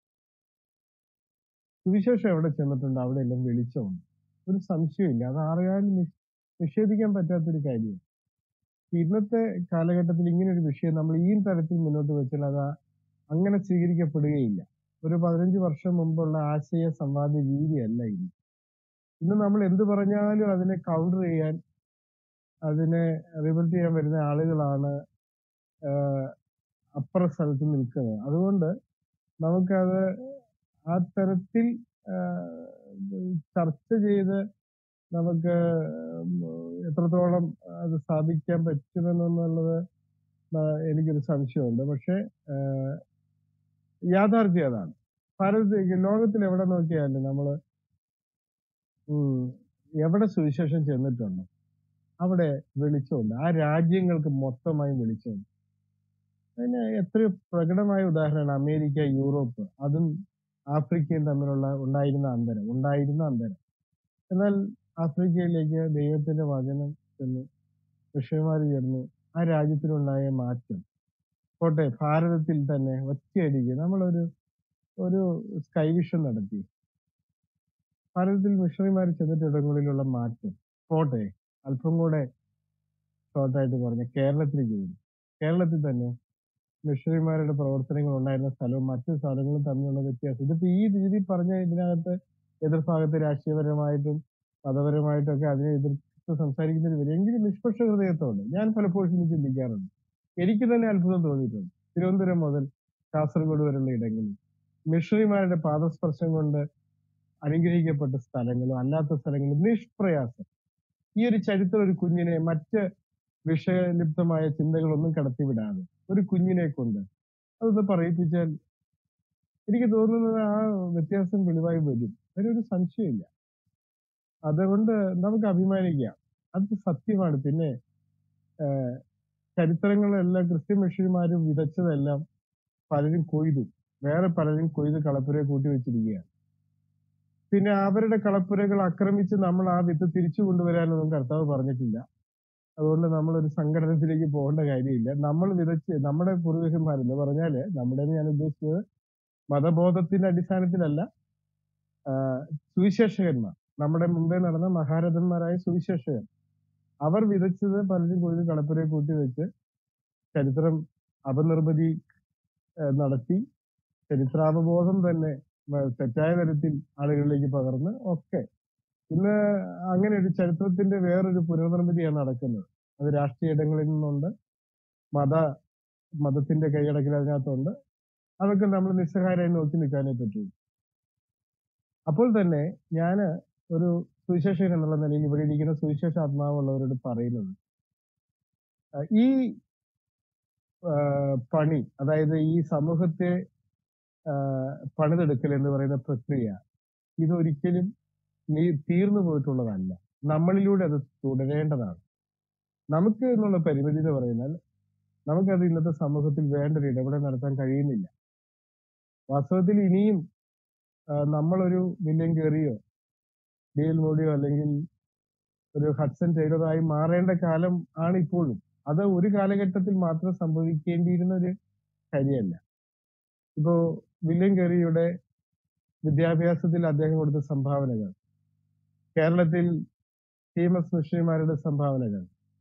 സുവിശേഷം എവിടെ ചെന്നിട്ടുണ്ട് അവിടെ എല്ലാം വെളിച്ചമുണ്ട് ഒരു സംശയമില്ല അത് ആരെയാലും നിഷ്- നിഷേധിക്കാൻ പറ്റാത്തൊരു കാര്യമാണ് ഇന്നത്തെ കാലഘട്ടത്തിൽ ഇങ്ങനെ ഒരു വിഷയം നമ്മൾ ഈ തരത്തിൽ മുന്നോട്ട് വെച്ചാൽ അത് അങ്ങനെ സ്വീകരിക്കപ്പെടുകയില്ല ഒരു പതിനഞ്ച് വർഷം മുമ്പുള്ള ആശയ സംവാദ രീതിയല്ല ഇന്ന് ഇന്ന് നമ്മൾ എന്ത് പറഞ്ഞാലും അതിനെ കൗണ്ടർ ചെയ്യാൻ അതിനെ റിബൽട്ട് ചെയ്യാൻ വരുന്ന ആളുകളാണ് ആഹ് അപ്പുറ സ്ഥലത്ത് നിൽക്കുന്നത് അതുകൊണ്ട് നമുക്കത് ആ തരത്തിൽ ആഹ് ചർച്ച ചെയ്ത് നമുക്ക് ഉം എത്രത്തോളം അത് സ്ഥാപിക്കാൻ പറ്റുമെന്നുള്ളത് ആഹ് എനിക്കൊരു സംശയമുണ്ട് പക്ഷെ ആഹ് യാഥാർത്ഥ്യം അതാണ് ഭാരതത്തിൽ ലോകത്തിൽ എവിടെ നോക്കിയാലും നമ്മള് ഉം എവിടെ സുവിശേഷം ചെന്നിട്ടുണ്ടോ അവിടെ വെളിച്ചമുണ്ട് ആ രാജ്യങ്ങൾക്ക് മൊത്തമായും വെളിച്ചമുണ്ട് അതിന് എത്രയോ പ്രകടമായ ഉദാഹരണമാണ് അമേരിക്ക യൂറോപ്പ് അതും ആഫ്രിക്കയും തമ്മിലുള്ള ഉണ്ടായിരുന്ന അന്തരം ഉണ്ടായിരുന്ന അന്തരം എന്നാൽ ആഫ്രിക്കയിലേക്ക് ദൈവത്തിന്റെ വചനം ചെന്നു ഋഷിമാർ ചേർന്നു ആ രാജ്യത്തിലുണ്ടായ മാറ്റം പോട്ടെ ഭാരതത്തിൽ തന്നെ ഒറ്റയടിക്ക് നമ്മളൊരു ഒരു സ്കൈ വിഷൻ നടത്തി ഭാരതത്തിൽ മിഷണറിമാർ ചെന്നിട്ടിടങ്ങളിലുള്ള മാറ്റം പോട്ടെ അല്പം കൂടെ ഷോർട്ടായിട്ട് പറഞ്ഞ കേരളത്തിലേക്ക് വരും കേരളത്തിൽ തന്നെ മിഷണറിമാരുടെ പ്രവർത്തനങ്ങൾ ഉണ്ടായിരുന്ന സ്ഥലവും മറ്റു സ്ഥലങ്ങളും തമ്മിലുള്ള വ്യത്യാസം ഇതിപ്പോ ഈ രീതി പറഞ്ഞ ഇതിനകത്ത് എതിർഭാഗത്ത് രാഷ്ട്രീയപരമായിട്ടും മതപരമായിട്ടും ഒക്കെ അതിനെ എതിർത്ത് സംസാരിക്കുന്നതിന് വരും എങ്കിലും നിഷ്പക്ഷ ഹൃദയത്തോടെ ഞാൻ പലപ്പോഴും ഇത് ചിന്തിക്കാറുണ്ട് എനിക്ക് തന്നെ അത്ഭുതം തോന്നിയിട്ടുണ്ട് തിരുവനന്തപുരം മുതൽ കാസർഗോഡ് വരെയുള്ള ഇടങ്ങളിൽ മിഷണറിമാരുടെ പാദസ്പർശം കൊണ്ട് അനുഗ്രഹിക്കപ്പെട്ട സ്ഥലങ്ങളും അല്ലാത്ത സ്ഥലങ്ങളും നിഷ്പ്രയാസം ഈ ഒരു ചരിത്രം ഒരു കുഞ്ഞിനെ മറ്റ് വിഷയലിപ്തമായ ചിന്തകളൊന്നും കടത്തിവിടാതെ ഒരു കുഞ്ഞിനെ കൊണ്ട് അതൊന്ന് പറയിപ്പിച്ചാൽ എനിക്ക് തോന്നുന്നത് ആ വ്യത്യാസം വെളിവായി വരും അതിനൊരു സംശയമില്ല അതുകൊണ്ട് നമുക്ക് അഭിമാനിക്കാം അത് സത്യമാണ് പിന്നെ ആഹ് ചരിത്രങ്ങളെല്ലാം ക്രിസ്ത്യൻ മിഷണറിമാരും വിതച്ചതെല്ലാം പലരും കൊയ്തു വേറെ പലരും കൊയ്ത് കളപ്പുരയെ കൂട്ടി വെച്ചിരിക്കുകയാണ് പിന്നെ അവരുടെ കളപ്പുരകൾ ആക്രമിച്ച് നമ്മൾ ആ വിത്ത് തിരിച്ചു കൊണ്ടുവരാനൊന്നും കർത്താവ് പറഞ്ഞിട്ടില്ല അതുകൊണ്ട് നമ്മൾ ഒരു സംഘടനത്തിലേക്ക് പോകേണ്ട കാര്യമില്ല നമ്മൾ വിതച്ച് നമ്മുടെ പൂർവികന്മാരെന്ന് പറഞ്ഞാല് നമ്മുടെ ഞാൻ ഉദ്ദേശിച്ചത് മതബോധത്തിന്റെ അടിസ്ഥാനത്തിലല്ല ആഹ് സുവിശേഷകന്മാർ നമ്മുടെ മുമ്പേ നടന്ന മഹാരഥന്മാരായ സുവിശേഷകർ അവർ വിതച്ചത് പലരും കൊയ്ത് കളപ്പുരയെ കൂട്ടി വെച്ച് ചരിത്രം അപനിർമ്മിതി ഏഹ് നടത്തി ചരിത്രാവബോധം തന്നെ വ- തെറ്റായ തരത്തിൽ ആളുകളിലേക്ക് പകർന്ന് ഒക്കെ ഇന്ന് അങ്ങനെ ഒരു ചരിത്രത്തിന്റെ വേറൊരു പുനർനിർമ്മിതിയാണ് നടക്കുന്നത് അത് രാഷ്ട്രീയ ഇടങ്ങളിൽ നിന്നുണ്ട് മത മതത്തിന്റെ കൈയടക്കൽ അതിനകത്തുണ്ട് അതൊക്കെ നമ്മൾ നിസ്സഹായരായി നോക്കി നിൽക്കാനേ പറ്റൂ അപ്പോൾ തന്നെ ഞാൻ ഒരു സുവിശേഷകൻ എന്നുള്ള നിലയിൽ ഇവിടെ ഇരിക്കുന്ന സുവിശേഷ ആത്മാവുള്ളവരോട് പറയുന്നത് അഹ് ഈ ആഹ് പണി അതായത് ഈ സമൂഹത്തെ ആഹ് പണിതെടുക്കൽ എന്ന് പറയുന്ന പ്രക്രിയ ഇതൊരിക്കലും നീ തീർന്നു പോയിട്ടുള്ളതല്ല നമ്മളിലൂടെ അത് തുടരേണ്ടതാണ് നമുക്ക് എന്നുള്ള പരിമിതി എന്ന് പറയുന്നാൽ നമുക്കത് ഇന്നത്തെ സമൂഹത്തിൽ വേണ്ട ഒരു ഇടപെടൽ നടത്താൻ കഴിയുന്നില്ല വാസ്തവത്തിൽ ഇനിയും ആഹ് നമ്മളൊരു വില്യം കയറിയോ ഡി എൽ മോഡിയോ അല്ലെങ്കിൽ ഒരു ഹഡ്സൺ ടൈലറായി മാറേണ്ട കാലം ആണ് ഇപ്പോഴും അത് ഒരു കാലഘട്ടത്തിൽ മാത്രം സംഭവിക്കേണ്ടിയിരുന്ന ഒരു കാര്യമല്ല ഇപ്പോ വില്യം കെറിയുടെ വിദ്യാഭ്യാസത്തിൽ അദ്ദേഹം കൊടുത്ത സംഭാവനകൾ കേരളത്തിൽ ഫേമസ് മിഷണറിമാരുടെ സംഭാവനകൾ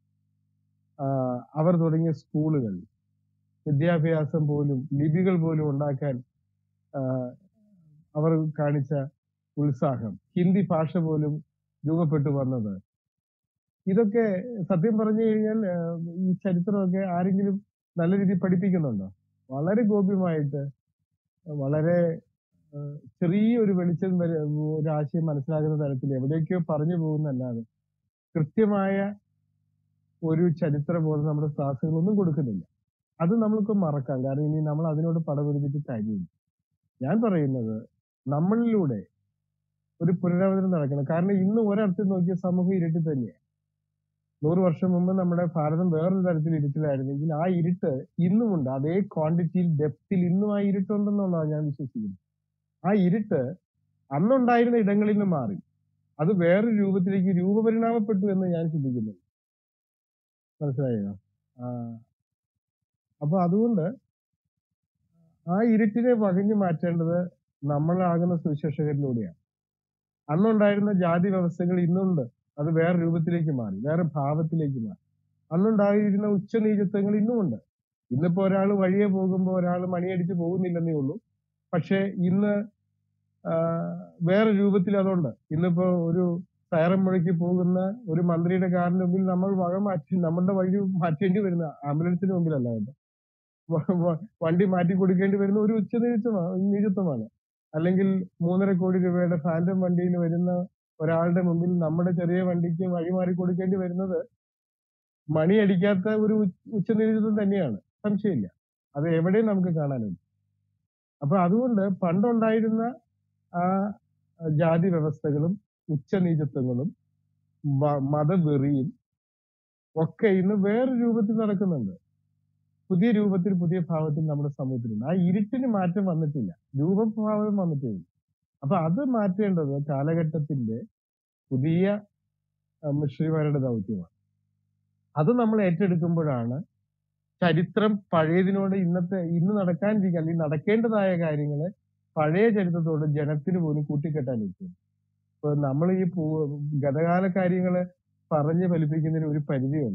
ആഹ് അവർ തുടങ്ങിയ സ്കൂളുകൾ വിദ്യാഭ്യാസം പോലും ലിപികൾ പോലും ഉണ്ടാക്കാൻ ആഹ് അവർ കാണിച്ച ഉത്സാഹം ഹിന്ദി ഭാഷ പോലും രൂപപ്പെട്ടു വന്നത് ഇതൊക്കെ സത്യം പറഞ്ഞു കഴിഞ്ഞാൽ ആഹ് ഈ ചരിത്രമൊക്കെ ആരെങ്കിലും നല്ല രീതിയിൽ പഠിപ്പിക്കുന്നുണ്ടോ വളരെ ഗോപ്യമായിട്ട് വളരെ ആഹ് ചെറിയൊരു വെളിച്ചം വരെ ഒരു ആശയം മനസ്സിലാകുന്ന തരത്തിൽ എവിടേക്കോ പറഞ്ഞു പോകുന്നല്ലാതെ കൃത്യമായ ഒരു ചരിത്രബോധം നമ്മുടെ ക്ലാസ്സുകളൊന്നും കൊടുക്കുന്നില്ല അത് നമ്മൾക്ക് മറക്കാം കാരണം ഇനി നമ്മൾ അതിനോട് പടപൊരുതിട്ട് കാര്യമില്ല ഞാൻ പറയുന്നത് നമ്മളിലൂടെ ഒരു പുനരവതരണം നടക്കണം കാരണം ഇന്ന് ഒരർത്ഥത്തിൽ നോക്കിയ സമൂഹം ഇരുട്ടി തന്നെയാണ് നൂറ് വർഷം മുമ്പ് നമ്മുടെ ഭാരതം വേറൊരു തരത്തിൽ ഇരുട്ടിലായിരുന്നെങ്കിൽ ആ ഇരുട്ട് ഇന്നുമുണ്ട് അതേ ക്വാണ്ടിറ്റിയിൽ ഡെപ്തിൽ ഇന്നും ആ ഇരുട്ടുണ്ടെന്നുള്ളതാണ് ഞാൻ വിശ്വസിക്കുന്നത് ആ ഇരുട്ട് അന്നുണ്ടായിരുന്ന ഇടങ്ങളിൽ നിന്ന് മാറി അത് വേറൊരു രൂപത്തിലേക്ക് രൂപപരിണാമപ്പെട്ടു എന്ന് ഞാൻ ചിന്തിക്കുന്നു മനസ്സിലായോ ആ, അപ്പൊ അതുകൊണ്ട് ആ ഇരുട്ടിനെ വകഞ്ഞു മാറ്റേണ്ടത് നമ്മളാകുന്ന സുവിശേഷകരിലൂടെയാണ് അന്നുണ്ടായിരുന്ന ജാതി വ്യവസ്ഥകൾ ഇന്നുണ്ട് അത് വേറെ രൂപത്തിലേക്ക് മാറി വേറെ ഭാവത്തിലേക്ക് മാറി അന്നുണ്ടായിരുന്ന ഉച്ചനീചത്വങ്ങൾ ഇന്നുമുണ്ട് ഇന്നിപ്പോ ഒരാൾ വഴിയെ പോകുമ്പോൾ ഒരാൾ മണിയടിച്ച് പോകുന്നില്ലെന്നേ ഉള്ളൂ പക്ഷെ ഇന്ന് ആ, വേറെ രൂപത്തിൽ അതുണ്ട് ഇന്നിപ്പോ ഒരു സൈറം മുഴക്കി പോകുന്ന ഒരു മന്ത്രിയുടെ കാറിന് മുമ്പിൽ നമ്മൾ വക മാറ്റി നമ്മളുടെ വഴി മാറ്റേണ്ടി വരുന്ന ആംബുലൻസിന് മുമ്പിലല്ല കേട്ടോ വ- വ- വണ്ടി മാറ്റി കൊടുക്കേണ്ടി വരുന്ന ഒരു ഉച്ചനീചത്വമാണ് നീചത്വമാണ് അല്ലെങ്കിൽ മൂന്നര കോടി രൂപയുടെ ഫാൻറ്റം വണ്ടിയിൽ വരുന്ന ഒരാളുടെ മുമ്പിൽ നമ്മുടെ ചെറിയ വണ്ടിക്ക് വഴി മാറി കൊടുക്കേണ്ടി വരുന്നത് മണിയടിക്കാത്ത ഒരു ഉച്ച- ഉച്ചനീചത്വം തന്നെയാണ് സംശയമില്ല അത് എവിടെയും നമുക്ക് കാണാനുണ്ട് അപ്പൊ അതുകൊണ്ട് പണ്ടുണ്ടായിരുന്ന ആ ജാതി വ്യവസ്ഥകളും ഉച്ചനീചത്വങ്ങളും വ- മതവെറിയും ഒക്കെ ഇന്ന് വേറെ രൂപത്തിൽ നടക്കുന്നുണ്ട് പുതിയ രൂപത്തിൽ പുതിയ ഭാവത്തിൽ നമ്മുടെ സമൂഹത്തിലുണ്ട് ആ ഇരുട്ടിന് മാറ്റം വന്നിട്ടില്ല രൂപഭാവം വന്നിട്ടില്ല അപ്പൊ അത് മാറ്റേണ്ടത് കാലഘട്ടത്തിന്റെ പുതിയ അഹ് മിഷണറിമാരുടെ ദൗത്യമാണ് അത് നമ്മൾ ഏറ്റെടുക്കുമ്പോഴാണ് ചരിത്രം പഴയതിനോട് ഇന്നത്തെ ഇന്ന് നടക്കാനിരിക്കുക അല്ലെങ്കിൽ നടക്കേണ്ടതായ കാര്യങ്ങളെ പഴയ ചരിത്രത്തോട് ജനത്തിന് പോലും കൂട്ടിക്കെട്ടാൻ പറ്റും ഇപ്പൊ നമ്മൾ ഈ പൂ- ഗതകാല കാര്യങ്ങള് പറഞ്ഞ് ഫലിപ്പിക്കുന്നതിന് ഒരു പരിധിയുണ്ട്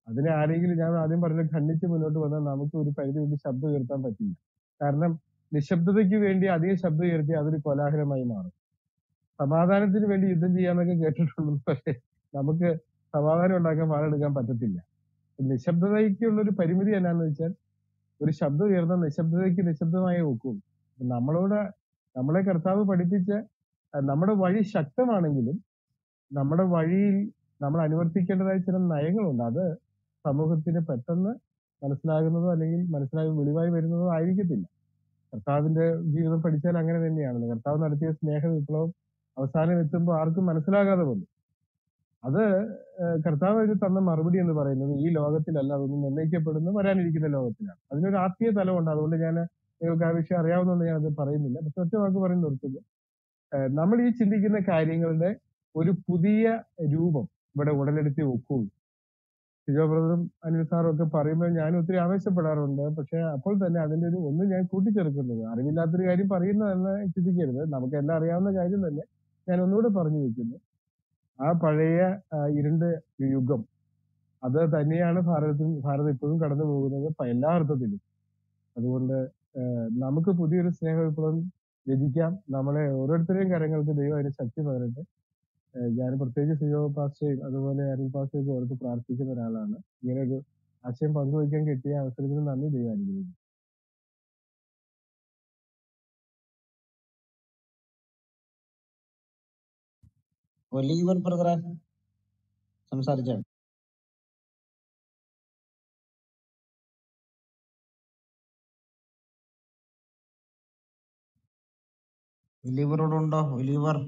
അതിനെ ആരെങ്കിലും ഞാൻ ആദ്യം പറഞ്ഞ ഖണ്ഡിച്ച് മുന്നോട്ട് വന്നാൽ നമുക്ക് ഒരു പരിധി വരെ ശബ്ദം ഉയർത്താൻ പറ്റില്ല കാരണം നിശബ്ദതയ്ക്ക് വേണ്ടി അധികം ശബ്ദം ഉയർത്തി അതൊരു കോലാഹലമായി മാറും സമാധാനത്തിന് വേണ്ടി യുദ്ധം ചെയ്യാന്നൊക്കെ കേട്ടിട്ടുണ്ട് പക്ഷെ നമുക്ക് സമാധാനം ഉണ്ടാക്കാൻ പാടെടുക്കാൻ പറ്റത്തില്ല നിശബ്ദതയ്ക്കുള്ള ഒരു പരിമിതി എന്നാന്ന് വെച്ചാൽ ഒരു ശബ്ദം ഉയർന്ന നിശബ്ദതയ്ക്ക് നിശബ്ദമായി ഒക്കും നമ്മളോട് നമ്മളെ കർത്താവ് പഠിപ്പിച്ച അഹ് നമ്മുടെ വഴി ശക്തമാണെങ്കിലും നമ്മുടെ വഴിയിൽ നമ്മൾ അനുവർത്തിക്കേണ്ടതായ ചില നയങ്ങളുണ്ട് അത് സമൂഹത്തിന് പെട്ടെന്ന് മനസ്സിലാകുന്നതോ അല്ലെങ്കിൽ മനസ്സിലായി വെളിവായി വരുന്നതോ ആയിരിക്കത്തില്ല കർത്താവിന്റെ ജീവിതം പഠിച്ചാൽ അങ്ങനെ തന്നെയാണല്ലോ കർത്താവ് നടത്തിയ സ്നേഹ വിപ്ലവം അവസാനം എത്തുമ്പോൾ ആർക്കും മനസ്സിലാകാതെ വന്നു അത് ഏഹ് കർത്താവ് അതിന് തന്ന മറുപടി എന്ന് പറയുന്നത് ഈ ലോകത്തിലല്ല അതൊന്നും നിർണ്ണയിക്കപ്പെടുന്ന വരാനിരിക്കുന്ന ലോകത്തിലാണ് അതിനൊരു ആത്മീയ തലമുണ്ട് അതുകൊണ്ട് ഞാൻ നിങ്ങൾക്ക് ആ വിഷയം അറിയാവുന്നതുകൊണ്ട് ഞാൻ അത് പറയുന്നില്ല പക്ഷെ ഒറ്റ വാക്ക് പറഞ്ഞ് നിർത്തുന്നു ഏഹ് നമ്മൾ ഈ ചിന്തിക്കുന്ന കാര്യങ്ങളുടെ ഒരു പുതിയ രൂപം ഇവിടെ ഉടലെടുത്തി ഒക്കുള്ളൂ സിജോ ബ്രദറും അനിൽ സാറും ഒക്കെ പറയുമ്പോൾ ഞാൻ ഒത്തിരി ആവേശപ്പെടാറുണ്ട് പക്ഷെ അപ്പോൾ തന്നെ അതിന്റെ ഒരു ഒന്ന് ഞാൻ കൂട്ടിച്ചേർക്കുന്നത് അറിവില്ലാത്തൊരു കാര്യം പറയുന്നതെന്ന് ചിന്തിക്കരുത് നമുക്ക് എല്ലാം അറിയാവുന്ന കാര്യം തന്നെ ഞാൻ ഒന്നുകൂടെ പറഞ്ഞു വെക്കുന്നു ആ പഴയ ആ, ഇരുണ്ട യുഗം അത് തന്നെയാണ് ഭാരതത്തിൽ ഭാരതം ഇപ്പോഴും കടന്നു പോകുന്നത് പ- എല്ലാ അർത്ഥത്തിലും അതുകൊണ്ട് ഏഹ്, നമുക്ക് പുതിയൊരു സ്നേഹ വിപ്ലവം രചിക്കാം നമ്മളെ ഓരോരുത്തരെയും കരങ്ങൾക്ക് ദൈവം അതിന് ശക്തി പകരട്ടെ ഏഹ്, ഞാൻ പ്രത്യേകിച്ച് സിജോ പാസ്റ്റയും അതുപോലെ അരുൺ പാസ്റ്റയും ഓർക്ക് പ്രാർത്ഥിക്കുന്ന ഒരാളാണ് ഇങ്ങനെ ഒരു ആശയം പങ്കുവയ്ക്കാൻ കിട്ടിയ അവസരത്തിന് നന്ദി ദൈവം അനുഗ്രഹിക്കും ഒലീവർ ബ്രദറെ സംസാരിച്ചാണ് ഒലീവറോട് ഉണ്ടോ ഒലീവർ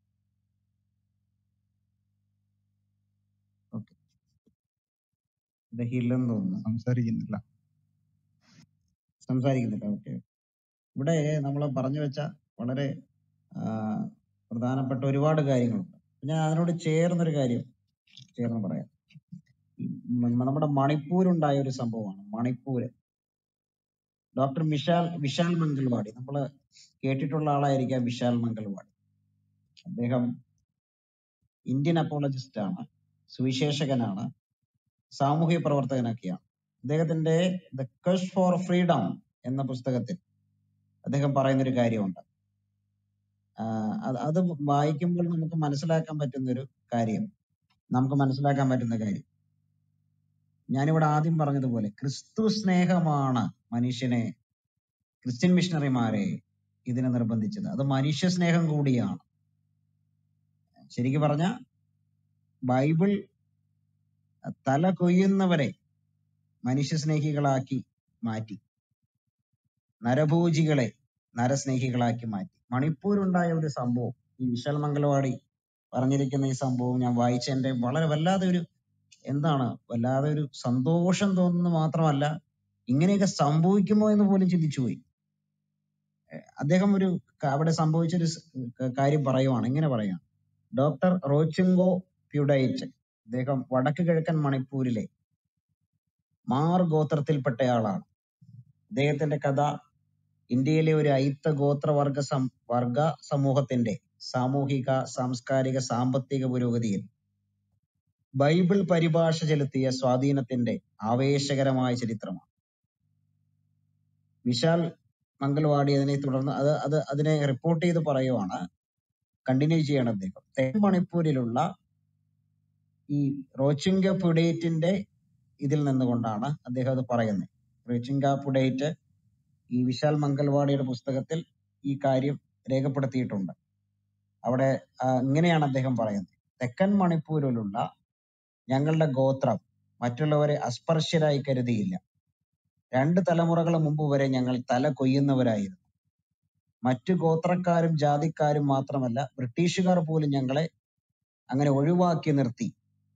ഓക്കെ ഇല്ലെന്ന് തോന്നുന്നു സംസാരിക്കുന്നില്ല സംസാരിക്കുന്നില്ല ഓക്കെ ഇവിടെ നമ്മൾ പറഞ്ഞു വെച്ച വളരെ ആ, പ്രധാനപ്പെട്ട ഒരുപാട് കാര്യങ്ങളുണ്ട് ഞാൻ അതിനോട് ചേർന്നൊരു കാര്യം ചേർന്ന് പറയാം ഈ മ- നമ്മുടെ മണിപ്പൂരുണ്ടായ ഒരു സംഭവമാണ് മണിപ്പൂര് ഡോക്ടർ വിശാൽ വിശാൽ മംഗൾവാടി നമ്മൾ കേട്ടിട്ടുള്ള ആളായിരിക്കാം വിശാൽ മംഗൾവാടി അദ്ദേഹം ഇന്ത്യൻ അപ്പോളജിസ്റ്റ് ആണ് സുവിശേഷകനാണ് സാമൂഹ്യ പ്രവർത്തകനൊക്കെയാണ് അദ്ദേഹത്തിന്റെ ദ കഷ് ഫോർ ഫ്രീഡം എന്ന പുസ്തകത്തിൽ അദ്ദേഹം പറയുന്നൊരു കാര്യമുണ്ട് ആഹ് അത് അത് വായിക്കുമ്പോൾ നമുക്ക് മനസ്സിലാക്കാൻ പറ്റുന്ന ഒരു കാര്യം നമുക്ക് മനസ്സിലാക്കാൻ പറ്റുന്ന കാര്യം ഞാനിവിടെ ആദ്യം പറഞ്ഞതുപോലെ ക്രിസ്തു സ്നേഹമാണ് മനുഷ്യനെ ക്രിസ്ത്യൻ മിഷണറിമാരെ ഇതിനെ നിർബന്ധിച്ചത് അത് മനുഷ്യ സ്നേഹം കൂടിയാണ് ശരിക്കും പറഞ്ഞ ബൈബിൾ തല കൊയ്യുന്നവരെ മനുഷ്യ സ്നേഹികളാക്കി മാറ്റി നരഭോജികളെ നരസ്നേഹികളാക്കി മാറ്റി മണിപ്പൂരുണ്ടായ ഒരു സംഭവം ഈ വിശാൽ മംഗലവാടി പറഞ്ഞിരിക്കുന്ന ഈ സംഭവം ഞാൻ വായിച്ച എന്റെ വളരെ വല്ലാതെ ഒരു എന്താണ് വല്ലാതെ ഒരു സന്തോഷം തോന്നുന്നു മാത്രമല്ല ഇങ്ങനെയൊക്കെ സംഭവിക്കുമോ എന്ന് പോലും ചിന്തിച്ചു പോയി അദ്ദേഹം ഒരു ക- അവിടെ സംഭവിച്ചൊരു സ് ക- കാര്യം പറയുവാണ് ഇങ്ങനെ പറയാം ഡോക്ടർ റോച്ചിങ്കോ പ്യുഡൈറ്റ് അദ്ദേഹം വടക്ക് കിഴക്കൻ മണിപ്പൂരിലെ മാർ ഗോത്രത്തിൽപ്പെട്ടയാളാണ് അദ്ദേഹത്തിന്റെ കഥ ഇന്ത്യയിലെ ഒരു അയിത്ത ഗോത്ര വർഗ സം വർഗ സമൂഹത്തിന്റെ സാമൂഹിക സാംസ്കാരിക സാമ്പത്തിക പുരോഗതിയിൽ ബൈബിൾ പരിഭാഷ ചെലുത്തിയ സ്വാധീനത്തിന്റെ ആവേശകരമായ ചരിത്രമാണ് വിശാൽ മംഗൽവാടി അതിനെ തുടർന്ന് അത് അത് അതിനെ റിപ്പോർട്ട് ചെയ്ത് പറയുവാണ് കണ്ടിന്യൂ ചെയ്യണം അദ്ദേഹം തെക്കൻ മണിപ്പൂരിലുള്ള ഈ റോച്ചിങ്ക പുഡേറ്റിന്റെ ഇതിൽ നിന്നുകൊണ്ടാണ് അദ്ദേഹം അത് പറയുന്നത് റോച്ചിങ്ക പുഡേറ്റ് ഈ വിശാൽ മംഗൽവാടിയുടെ പുസ്തകത്തിൽ ഈ കാര്യം രേഖപ്പെടുത്തിയിട്ടുണ്ട് അവിടെ ആ, ഇങ്ങനെയാണ് അദ്ദേഹം പറയുന്നത് തെക്കൻ മണിപ്പൂരിലുള്ള ഞങ്ങളുടെ ഗോത്രം മറ്റുള്ളവരെ അസ്പർശ്യരായി കരുതിയില്ല രണ്ട് തലമുറകൾ മുമ്പ് വരെ ഞങ്ങൾ തല കൊയ്യുന്നവരായിരുന്നു മറ്റു ഗോത്രക്കാരും ജാതിക്കാരും മാത്രമല്ല ബ്രിട്ടീഷുകാർ പോലും ഞങ്ങളെ അങ്ങനെ ഒഴിവാക്കി നിർത്തി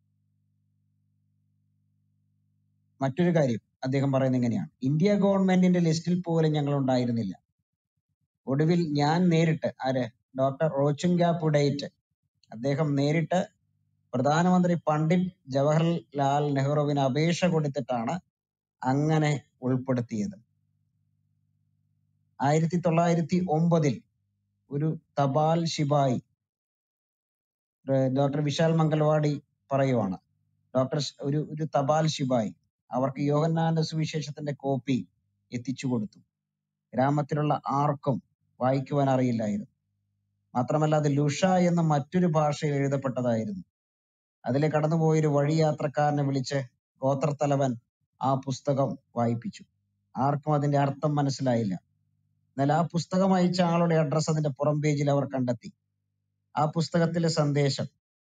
മറ്റൊരു കാര്യം അദ്ദേഹം പറയുന്നത് ഇങ്ങനെയാണ് ഇന്ത്യ ഗവൺമെന്റിന്റെ ലിസ്റ്റിൽ പോലും ഞങ്ങൾ ഉണ്ടായിരുന്നില്ല ഒടുവിൽ ഞാൻ നേരിട്ട് ആര് ഡോക്ടർ റോച്ചുങ്ക പുഡൈറ്റ് അദ്ദേഹം നേരിട്ട് പ്രധാനമന്ത്രി പണ്ഡിറ്റ് ജവഹർലാൽ നെഹ്റുവിന് അപേക്ഷ കൊടുത്തിട്ടാണ് അങ്ങനെ ഉൾപ്പെടുത്തിയത് ആയിരത്തി തൊള്ളായിരത്തി ഒമ്പതിൽ ഒരു തപാൽ ശിപായി ഡോക്ടർ വിശാൽ മംഗൽവാടി പറയുവാണ് ഡോക്ടർ ഷ്- ഒരു ഒരു തപാൽ ശിപായി അവർക്ക് യോഹന്നാന്റെ സുവിശേഷത്തിന്റെ കോപ്പി എത്തിച്ചു കൊടുത്തു ഗ്രാമത്തിലുള്ള ആർക്കും വായിക്കുവാൻ അറിയില്ലായിരുന്നു മാത്രമല്ല അത് ലുഷ എന്ന മറ്റൊരു ഭാഷയിൽ എഴുതപ്പെട്ടതായിരുന്നു അതിലെ കടന്നുപോയൊരു വഴി യാത്രക്കാരനെ വിളിച്ച് ഗോത്രത്തലവൻ ആ പുസ്തകം വായിപ്പിച്ചു ആർക്കും അതിന്റെ അർത്ഥം മനസ്സിലായില്ല എന്നാൽ ആ പുസ്തകം അയച്ച ആളുടെ അഡ്രസ് അതിന്റെ പുറം പേജിൽ അവർ കണ്ടെത്തി ആ പുസ്തകത്തിലെ സന്ദേശം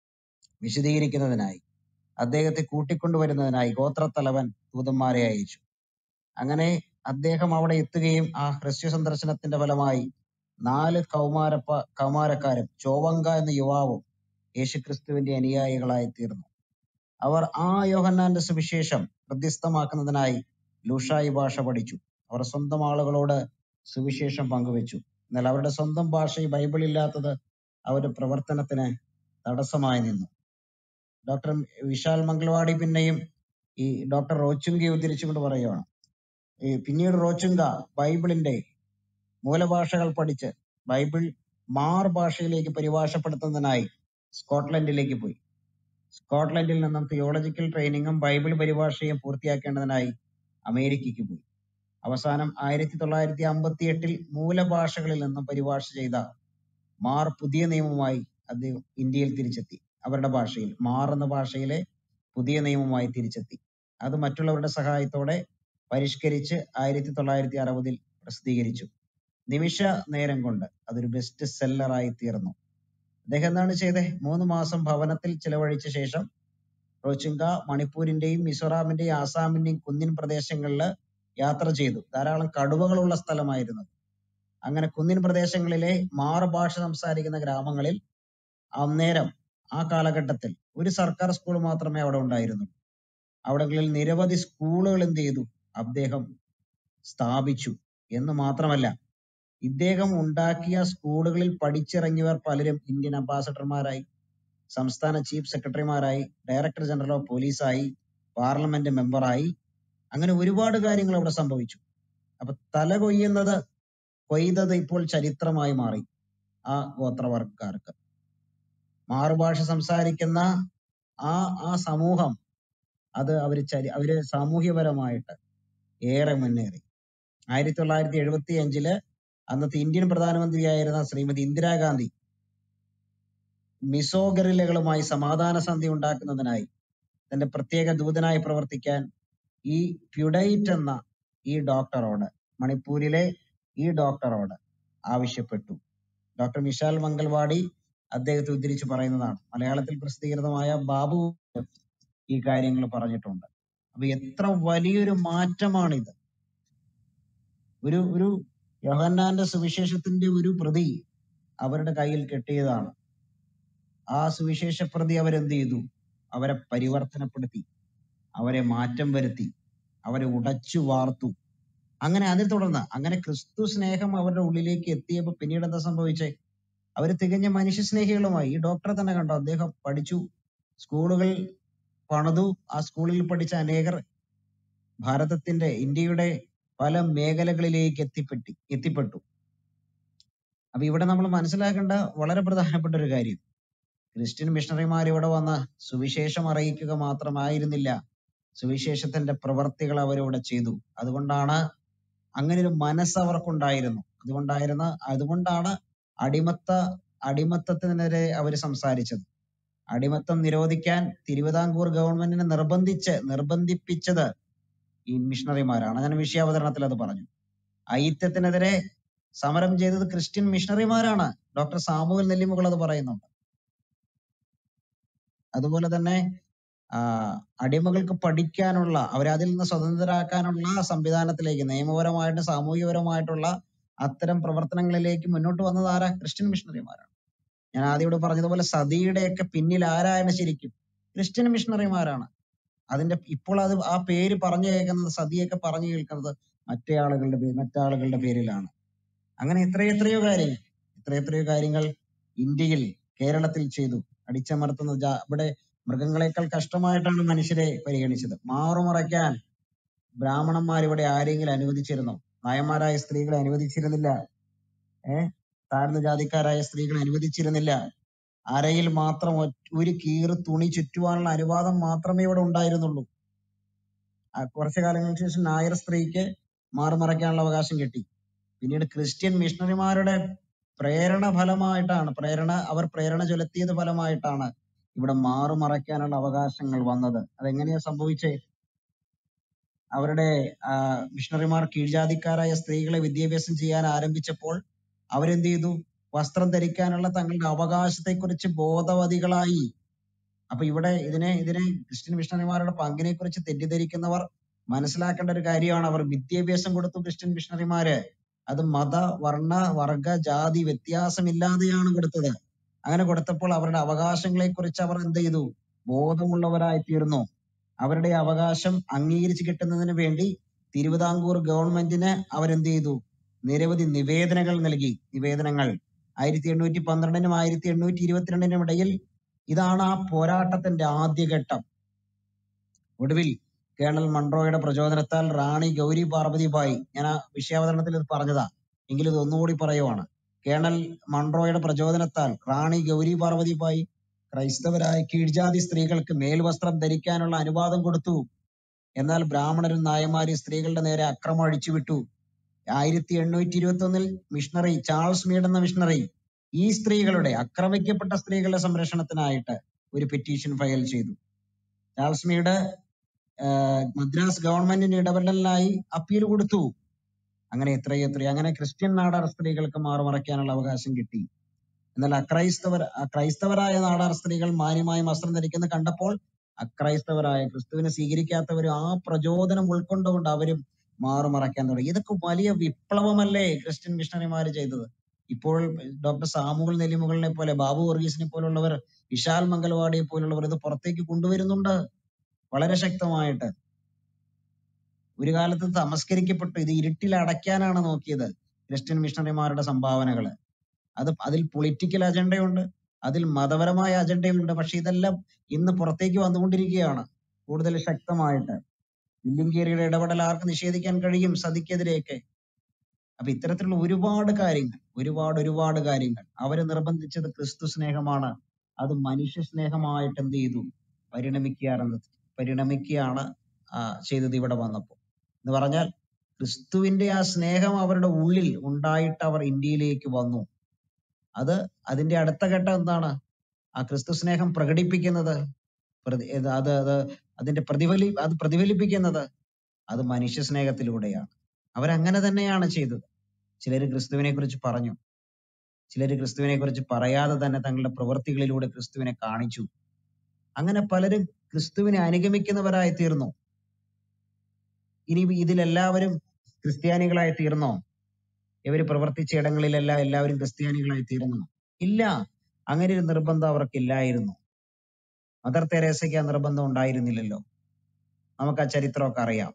വിശദീകരിക്കുന്നതിനായി അദ്ദേഹത്തെ കൂട്ടിക്കൊണ്ടുവരുന്നതിനായി ഗോത്രത്തലവൻ ദൂതന്മാരെ അയച്ചു അങ്ങനെ അദ്ദേഹം അവിടെ എത്തുകയും ആ ഹ്രസ്വ സന്ദർശനത്തിന്റെ ഫലമായി നാല് കൗമാരപ്പ കൗമാരക്കാരും ചോവങ്ക എന്ന യുവാവും യേശുക്രിസ്തുവിന്റെ അനുയായികളായി തീർന്നു അവർ ആ യോഹന്നാന്റെ സുവിശേഷം ഹൃദ്യസ്ഥമാക്കുന്നതിനായി ലൂഷായി ഭാഷ പഠിച്ചു അവർ സ്വന്തം ആളുകളോട് സുവിശേഷം പങ്കുവച്ചു എന്നാൽ അവരുടെ സ്വന്തം ഭാഷയിൽ ബൈബിൾ ഇല്ലാത്തത് അവരുടെ പ്രവർത്തനത്തിന് തടസ്സമായി നിന്നു ഡോക്ടർ വിശാൽ മംഗളവാടി പിന്നെയും ഈ ഡോക്ടർ റോച്ചുങ്കയെ ഉദ്ധരിച്ചുകൊണ്ട് പറയുകയാണ് ഈ പിന്നീട് റോച്ചുങ്ക ബൈബിളിന്റെ മൂലഭാഷകൾ പഠിച്ച് ബൈബിൾ മാർ ഭാഷയിലേക്ക് പരിഭാഷപ്പെടുത്തുന്നതിനായി സ്കോട്ട്ലൻഡിലേക്ക് പോയി സ്കോട്ട്ലൻഡിൽ നിന്നും തിയോളജിക്കൽ ട്രെയിനിങ്ങും ബൈബിൾ പരിഭാഷയും പൂർത്തിയാക്കേണ്ടതിനായി അമേരിക്കയ്ക്ക് പോയി അവസാനം ആയിരത്തി തൊള്ളായിരത്തി അമ്പത്തി എട്ടിൽ മൂലഭാഷകളിൽ നിന്നും പരിഭാഷ ചെയ്ത മാർ പുതിയ നിയമവുമായി അദ്ദേഹം ഇന്ത്യയിൽ തിരിച്ചെത്തി അവരുടെ ഭാഷയിൽ മാർ എന്ന ഭാഷയിലെ പുതിയ നിയമവുമായി തിരിച്ചെത്തി അത് മറ്റുള്ളവരുടെ സഹായത്തോടെ പരിഷ്കരിച്ച് ആയിരത്തി തൊള്ളായിരത്തി അറുപതിൽ പ്രസിദ്ധീകരിച്ചു നിമിഷ നേരം കൊണ്ട് അതൊരു ബെസ്റ്റ് സെല്ലറായി തീർന്നു അദ്ദേഹം എന്താണ് ചെയ്തത് മൂന്ന് മാസം ഭവനത്തിൽ ചിലവഴിച്ച ശേഷം റോച്ചിങ്ക മണിപ്പൂരിന്റെയും മിസോറാമിന്റെയും ആസാമിന്റെയും കുന്നിൻ പ്രദേശങ്ങളിൽ യാത്ര ചെയ്തു ധാരാളം കടുവകളുള്ള സ്ഥലമായിരുന്നു അങ്ങനെ കുന്നിൻ പ്രദേശങ്ങളിലെ മാർ ഭാഷ സംസാരിക്കുന്ന ഗ്രാമങ്ങളിൽ അന്നേരം ആ കാലഘട്ടത്തിൽ ഒരു സർക്കാർ സ്കൂൾ മാത്രമേ അവിടെ ഉണ്ടായിരുന്നുള്ളൂ അവിടങ്ങളിൽ നിരവധി സ്കൂളുകൾ എന്ത് ചെയ്തു അദ്ദേഹം സ്ഥാപിച്ചു എന്ന് മാത്രമല്ല ഇദ്ദേഹം ഉണ്ടാക്കിയ സ്കൂളുകളിൽ പഠിച്ചിറങ്ങിയവർ പലരും ഇന്ത്യൻ അംബാസഡർമാരായി സംസ്ഥാന ചീഫ് സെക്രട്ടറിമാരായി ഡയറക്ടർ ജനറൽ ഓഫ് പോലീസായി പാർലമെന്റ് മെമ്പറായി അങ്ങനെ ഒരുപാട് കാര്യങ്ങൾ അവിടെ സംഭവിച്ചു അപ്പൊ തല കൊയ്യുന്നത് കൊയ്തത് ഇപ്പോൾ ചരിത്രമായി മാറി ആ ഗോത്രവർഗക്കാർക്ക് മാറുഭാഷ സംസാരിക്കുന്ന ആ ആ സമൂഹം അത് അവര് ചരി അവര് സാമൂഹ്യപരമായിട്ട് ഏറെ മുന്നേറി ആയിരത്തി തൊള്ളായിരത്തി എഴുപത്തി അഞ്ചില് അന്നത്തെ ഇന്ത്യൻ പ്രധാനമന്ത്രിയായിരുന്ന ശ്രീമതി ഇന്ദിരാഗാന്ധി മിസോ ഗറില്ലകളുമായി സമാധാന സന്ധി ഉണ്ടാക്കുന്നതിനായി തന്റെ പ്രത്യേക ദൂതനായി പ്രവർത്തിക്കാൻ ഈ പ്യുഡൈറ്റ് എന്ന ഈ ഡോക്ടറോട് മണിപ്പൂരിലെ ഈ ഡോക്ടറോട് ആവശ്യപ്പെട്ടു ഡോക്ടർ വിശാൽ മംഗൽവാടി അദ്ദേഹത്തെ ഉദ്ധരിച്ച് പറയുന്നതാണ് മലയാളത്തിൽ പ്രസിദ്ധീകൃതമായ ബാബു ഈ കാര്യങ്ങൾ പറഞ്ഞിട്ടുണ്ട് അപ്പൊ എത്ര വലിയൊരു മാറ്റമാണിത് ഒരു ഒരു യോഹന്നാന്റെ സുവിശേഷത്തിന്റെ ഒരു പ്രതി അവരുടെ കയ്യിൽ കെട്ടിയതാണ് ആ സുവിശേഷ പ്രതി അവരെന്ത് ചെയ്തു അവരെ പരിവർത്തനപ്പെടുത്തി അവരെ മാറ്റം വരുത്തി അവരെ ഉടച്ചു വാർത്തു അങ്ങനെ അതിൽ തുടർന്ന് അങ്ങനെ ക്രിസ്തു സ്നേഹം അവരുടെ ഉള്ളിലേക്ക് എത്തിയപ്പോൾ പിന്നീട് എന്താ സംഭവിച്ചേ അവർ തികഞ്ഞ മനുഷ്യ സ്നേഹികളുമായി ഈ ഡോക്ടറെ തന്നെ കണ്ടോ അദ്ദേഹം പഠിച്ചു സ്കൂളുകൾ പണിതു ആ സ്കൂളിൽ പഠിച്ച അനേകർ ഭാരതത്തിന്റെ ഇന്ത്യയുടെ പല മേഖലകളിലേക്ക് എത്തിപ്പെട്ടി എത്തിപ്പെട്ടു അപ്പൊ ഇവിടെ നമ്മൾ മനസ്സിലാക്കേണ്ട വളരെ പ്രധാനപ്പെട്ട ഒരു കാര്യം ക്രിസ്ത്യൻ മിഷണറിമാർ ഇവിടെ വന്ന് സുവിശേഷം അറിയിക്കുക മാത്രമായിരുന്നില്ല സുവിശേഷത്തിന്റെ പ്രവർത്തികൾ അവരിവിടെ ചെയ്തു അതുകൊണ്ടാണ് അങ്ങനെ ഒരു മനസ്സ് അവർക്കുണ്ടായിരുന്നു അതുകൊണ്ടായിരുന്ന അതുകൊണ്ടാണ് അടിമത്ത അടിമത്തത്തിനെതിരെ അവർ സംസാരിച്ചത് അടിമത്തം നിരോധിക്കാൻ തിരുവിതാംകൂർ ഗവൺമെന്റിനെ നിർബന്ധിച്ച് നിർബന്ധിപ്പിച്ചത് ഈ മിഷണറിമാരാണ് ഞാൻ വിഷയാവതരണത്തിൽ അത് പറഞ്ഞു ഐത്യത്തിനെതിരെ സമരം ചെയ്തത് ക്രിസ്ത്യൻ മിഷണറിമാരാണ് ഡോക്ടർ സാമുവൽ നെല്ലിമുകൾ അത് പറയുന്നുണ്ട് അതുപോലെ തന്നെ ആ, അടിമകൾക്ക് പഠിക്കാനുള്ള അവരെ അതിൽ നിന്ന് സ്വതന്ത്രരാക്കാനുള്ള സംവിധാനത്തിലേക്ക് നിയമപരമായിട്ടും സാമൂഹികപരമായിട്ടുള്ള അത്തരം പ്രവർത്തനങ്ങളിലേക്ക് മുന്നോട്ട് വന്നത് ആരാ ക്രിസ്ത്യൻ മിഷണറിമാരാണ് ഞാൻ ആദ്യം ഇവിടെ പറഞ്ഞതുപോലെ സതിയുടെയൊക്കെ പിന്നിൽ ആരാണ് ശരിക്കും ക്രിസ്ത്യൻ മിഷണറിമാരാണ് അതിന്റെ ഇപ്പോൾ അത് ആ പേര് പറഞ്ഞു കേൾക്കുന്നത് സതിയൊക്കെ പറഞ്ഞു കേൾക്കുന്നത് മറ്റേ ആളുകളുടെ പേര് മറ്റാളുകളുടെ പേരിലാണ് അങ്ങനെ എത്രയെത്രയോ കാര്യങ്ങൾ എത്രയെത്രയോ കാര്യങ്ങൾ ഇന്ത്യയിൽ കേരളത്തിൽ ചെയ്തു അടിച്ചമർത്തുന്ന ജാ- ഇവിടെ മൃഗങ്ങളെക്കാൾ കഷ്ടമായിട്ടാണ് മനുഷ്യരെ പരിഗണിച്ചത് മാറുമറയ്ക്കാൻ ബ്രാഹ്മണന്മാർ ഇവിടെ ആരെങ്കിലും അനുവദിച്ചിരുന്നോ നായന്മാരായ സ്ത്രീകളെ അനുവദിച്ചിരുന്നില്ല ഏഹ് താഴ്ന്ന ജാതിക്കാരായ സ്ത്രീകളെ അനുവദിച്ചിരുന്നില്ല അരയിൽ മാത്രം ഒറ്റ- ഒരു കീറ് തുണി ചുറ്റുവാനുള്ള അനുവാദം മാത്രമേ ഇവിടെ ഉണ്ടായിരുന്നുള്ളൂ ആ കുറച്ചു കാലങ്ങൾക്ക് ശേഷം നായർ സ്ത്രീക്ക് മാറുമറയ്ക്കാനുള്ള അവകാശം കിട്ടി പിന്നീട് ക്രിസ്ത്യൻ മിഷണറിമാരുടെ പ്രേരണ ഫലമായിട്ടാണ് പ്രേരണ അവർ പ്രേരണ ചൊലുത്തിയത് ഫലമായിട്ടാണ് ഇവിടെ മാറുമറയ്ക്കാനുള്ള അവകാശങ്ങൾ വന്നത് അതെങ്ങനെയാ സംഭവിച്ചേ അവരുടെ ആ, മിഷണറിമാർ കീഴ്ജാതിക്കാരായ സ്ത്രീകളെ വിദ്യാഭ്യാസം ചെയ്യാൻ ആരംഭിച്ചപ്പോൾ അവരെന്ത് ചെയ്തു വസ്ത്രം ധരിക്കാനുള്ള തങ്ങളുടെ അവകാശത്തെക്കുറിച്ച് ബോധവതികളായി അപ്പൊ ഇവിടെ ഇതിനെ ഇതിനെ ക്രിസ്ത്യൻ മിഷണറിമാരുടെ പങ്കിനെ കുറിച്ച് തെറ്റിദ്ധരിക്കുന്നവർ മനസ്സിലാക്കേണ്ട ഒരു കാര്യമാണ് അവർ വിദ്യാഭ്യാസം കൊടുത്തു ക്രിസ്ത്യൻ മിഷണറിമാര് അത് മത വർണ്ണ വർഗ ജാതി വ്യത്യാസമില്ലാതെയാണ് കൊടുത്തത് അങ്ങനെ കൊടുത്തപ്പോൾ അവരുടെ അവകാശങ്ങളെ കുറിച്ച് അവർ എന്ത് ചെയ്തു ബോധമുള്ളവരായി തീർന്നു അവരുടെ അവകാശം അംഗീകരിച്ചു കിട്ടുന്നതിന് വേണ്ടി തിരുവിതാംകൂർ ഗവൺമെന്റിന് അവരെന്ത് ചെയ്തു നിരവധി നിവേദനങ്ങൾ നൽകി നിവേദനങ്ങൾ ആയിരത്തി എണ്ണൂറ്റി പന്ത്രണ്ടിനും ആയിരത്തി എണ്ണൂറ്റി ഇരുപത്തിരണ്ടിനും ഇടയിൽ ഇതാണ് ആ പോരാട്ടത്തിന്റെ ആദ്യഘട്ടം ഒടുവിൽ കേണൽ മൺട്രോയുടെ പ്രചോദനത്താൽ റാണി ഗൗരി പാർവതിബായി ഞാൻ ആ വിഷയാവതരണത്തിൽ ഇത് പറഞ്ഞതാ എങ്കിലും ഇത് ഒന്നുകൂടി പറയുവാണ് കേണൽ മൺട്രോയുടെ പ്രചോദനത്താൽ റാണി ഗൗരി പാർവതിബായി ക്രൈസ്തവരായ കീഴ്ജാതി സ്ത്രീകൾക്ക് മേൽവസ്ത്രം ധരിക്കാനുള്ള അനുവാദം കൊടുത്തു എന്നാൽ ബ്രാഹ്മണരും നായന്മാരും സ്ത്രീകളുടെ നേരെ അക്രമം അഴിച്ചുവിട്ടു ആയിരത്തി എണ്ണൂറ്റി ഇരുപത്തി ഒന്നിൽ മിഷണറി ചാൾസ് മീഡ് എന്ന മിഷണറി ഈ സ്ത്രീകളുടെ ആക്രമിക്കപ്പെട്ട സ്ത്രീകളുടെ സംരക്ഷണത്തിനായിട്ട് ഒരു പെറ്റീഷൻ ഫയൽ ചെയ്തു ചാൾസ് മീഡ് ആഹ് മദ്രാസ് ഗവൺമെന്റിന്റെ ഇടപെടലിനായി അപ്പീൽ കൊടുത്തു അങ്ങനെ എത്രയോ എത്രയോ അങ്ങനെ ക്രിസ്ത്യൻ നാടാർ സ്ത്രീകൾക്ക് മാറുമറയ്ക്കാനുള്ള അവകാശം കിട്ടി എന്നാൽ അക്രൈസ്തവർ ക്രൈസ്തവരായ നാടാർ സ്ത്രീകൾ മാന്യമായി വസ്ത്രം ധരിക്കുന്നത് കണ്ടപ്പോൾ അക്രൈസ്തവരായ ക്രിസ്തുവിനെ സ്വീകരിക്കാത്തവർ ആ പ്രചോദനം ഉൾക്കൊണ്ടുകൊണ്ട് അവരും മാറുമറയ്ക്കാൻ തുടങ്ങി ഇതൊക്കെ വലിയ വിപ്ലവമല്ലേ ക്രിസ്ത്യൻ മിഷണറിമാർ ചെയ്തത് ഇപ്പോൾ ഡോക്ടർ സാമുകൾ നെല്ലിമുകളിനെ പോലെ ബാബു വർഗീസിനെ പോലുള്ളവർ വിശാൽ മംഗലവാടിയെ പോലുള്ളവർ ഇത് പുറത്തേക്ക് കൊണ്ടുവരുന്നുണ്ട് വളരെ ശക്തമായിട്ട് ഒരു കാലത്ത് തമസ്കരിക്കപ്പെട്ടു ഇത് ഇരുട്ടിൽ അടയ്ക്കാനാണ് നോക്കിയത് ക്രിസ്ത്യൻ മിഷണറിമാരുടെ സംഭാവനകള് അത് അതിൽ പൊളിറ്റിക്കൽ അജണ്ടയുണ്ട് അതിൽ മതപരമായ അജണ്ടയുണ്ട് പക്ഷെ ഇതെല്ലാം ഇന്ന് പുറത്തേക്ക് വന്നുകൊണ്ടിരിക്കുകയാണ് കൂടുതൽ ശക്തമായിട്ട് വില്യംകേരിയുടെ ഇടപെടൽ ആർക്ക് നിഷേധിക്കാൻ കഴിയും സതിക്കെതിരെയൊക്കെ അപ്പൊ ഇത്തരത്തിലുള്ള ഒരുപാട് കാര്യങ്ങൾ ഒരുപാട് ഒരുപാട് കാര്യങ്ങൾ അവരെ നിർബന്ധിച്ചത് ക്രിസ്തു സ്നേഹമാണ് അത് മനുഷ്യ സ്നേഹമായിട്ട് എന്ത് ചെയ്തു പരിണമിക്കുകയാണ് പരിണമിക്കുകയാണ് ആ, ചെയ്തത് ഇവിടെ വന്നപ്പോൾ എന്ന് പറഞ്ഞാൽ ക്രിസ്തുവിന്റെ ആ സ്നേഹം അവരുടെ ഉള്ളിൽ ഉണ്ടായിട്ട് അവർ ഇന്ത്യയിലേക്ക് വന്നു അത് അതിന്റെ അടുത്ത ഘട്ടം എന്താണ് ആ ക്രിസ്തു സ്നേഹം പ്രകടിപ്പിക്കുന്നത് പ്രതി- ഇത് അത് അത് അതിന്റെ പ്രതിഫലി അത് പ്രതിഫലിപ്പിക്കുന്നത് അത് മനുഷ്യ സ്നേഹത്തിലൂടെയാണ് അവരങ്ങനെ തന്നെയാണ് ചെയ്തത് ചിലര് ക്രിസ്തുവിനെ കുറിച്ച് പറഞ്ഞു ചിലര് ക്രിസ്തുവിനെ കുറിച്ച് പറയാതെ തന്നെ തങ്ങളുടെ പ്രവൃത്തികളിലൂടെ ക്രിസ്തുവിനെ കാണിച്ചു അങ്ങനെ പലരും ക്രിസ്തുവിനെ അനുഗമിക്കുന്നവരായി തീർന്നു ഇനി ഇതിലെല്ലാവരും ക്രിസ്ത്യാനികളായി തീർന്നോ ഇവർ പ്രവർത്തിച്ച ഇടങ്ങളിലെല്ലാം എല്ലാവരും ക്രിസ്ത്യാനികളായി തീർന്നു ഇല്ല അങ്ങനെ ഒരു നിർബന്ധം അവർക്കില്ലായിരുന്നു മദർ തെരേസയ്ക്ക് ആ നിർബന്ധം ഉണ്ടായിരുന്നില്ലല്ലോ നമുക്ക് ആ ചരിത്രമൊക്കെ അറിയാം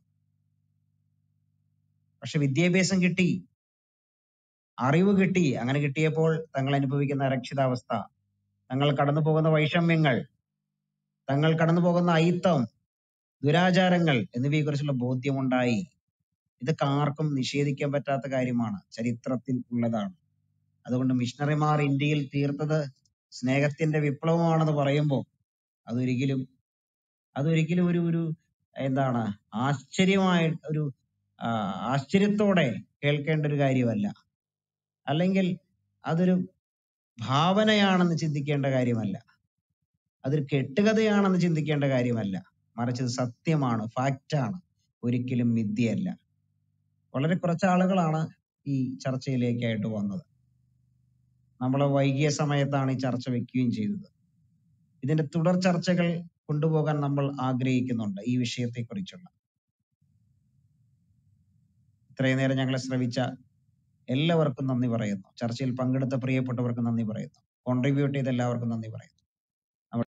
പക്ഷെ വിദ്യാഭ്യാസം കിട്ടി അറിവ് കിട്ടി അങ്ങനെ കിട്ടിയപ്പോൾ തങ്ങൾ അനുഭവിക്കുന്ന അരക്ഷിതാവസ്ഥ തങ്ങൾ കടന്നു പോകുന്ന വൈഷമ്യങ്ങൾ തങ്ങൾ കടന്നു പോകുന്ന അയിത്തം ദുരാചാരങ്ങൾ എന്നിവയെ കുറിച്ചുള്ള ബോധ്യമുണ്ടായി ഇതൊക്കെ ആർക്കും നിഷേധിക്കാൻ പറ്റാത്ത കാര്യമാണ് ചരിത്രത്തിൽ ഉള്ളതാണ് അതുകൊണ്ട് മിഷണറിമാർ ഇന്ത്യയിൽ തീർത്തത് സ്നേഹത്തിന്റെ വിപ്ലവമാണെന്ന് പറയുമ്പോൾ അതൊരിക്കലും അതൊരിക്കലും ഒരു ഒരു എന്താണ് ആശ്ചര്യമായ ഒരു ആ, ആശ്ചര്യത്തോടെ കേൾക്കേണ്ട ഒരു കാര്യമല്ല അല്ലെങ്കിൽ അതൊരു ഭാവനയാണെന്ന് ചിന്തിക്കേണ്ട കാര്യമല്ല അതൊരു കെട്ടുകഥയാണെന്ന് ചിന്തിക്കേണ്ട കാര്യമല്ല മറിച്ച് ഇത് സത്യമാണ് ഫാക്റ്റാണ് ഒരിക്കലും മിഥ്യയല്ല വളരെ കുറച്ച് ആളുകളാണ് ഈ ചർച്ചയിലേക്കായിട്ട് വന്നത് നമ്മൾ വൈകിയ സമയത്താണ് ഈ ചർച്ച വെക്കുകയും ചെയ്തത് ഇതിന്റെ തുടർ ചർച്ചകൾ കൊണ്ടുപോകാൻ നമ്മൾ ആഗ്രഹിക്കുന്നുണ്ട് ഈ വിഷയത്തെക്കുറിച്ചുള്ള ഇത്രയും നേരം ഞങ്ങളെ ശ്രവിച്ച എല്ലാവർക്കും നന്ദി പറയുന്നു ചർച്ചയിൽ പങ്കെടുത്ത പ്രിയപ്പെട്ടവർക്ക് നന്ദി പറയുന്നു കോൺട്രിബ്യൂട്ട് ചെയ്ത എല്ലാവർക്കും നന്ദി പറയുന്നു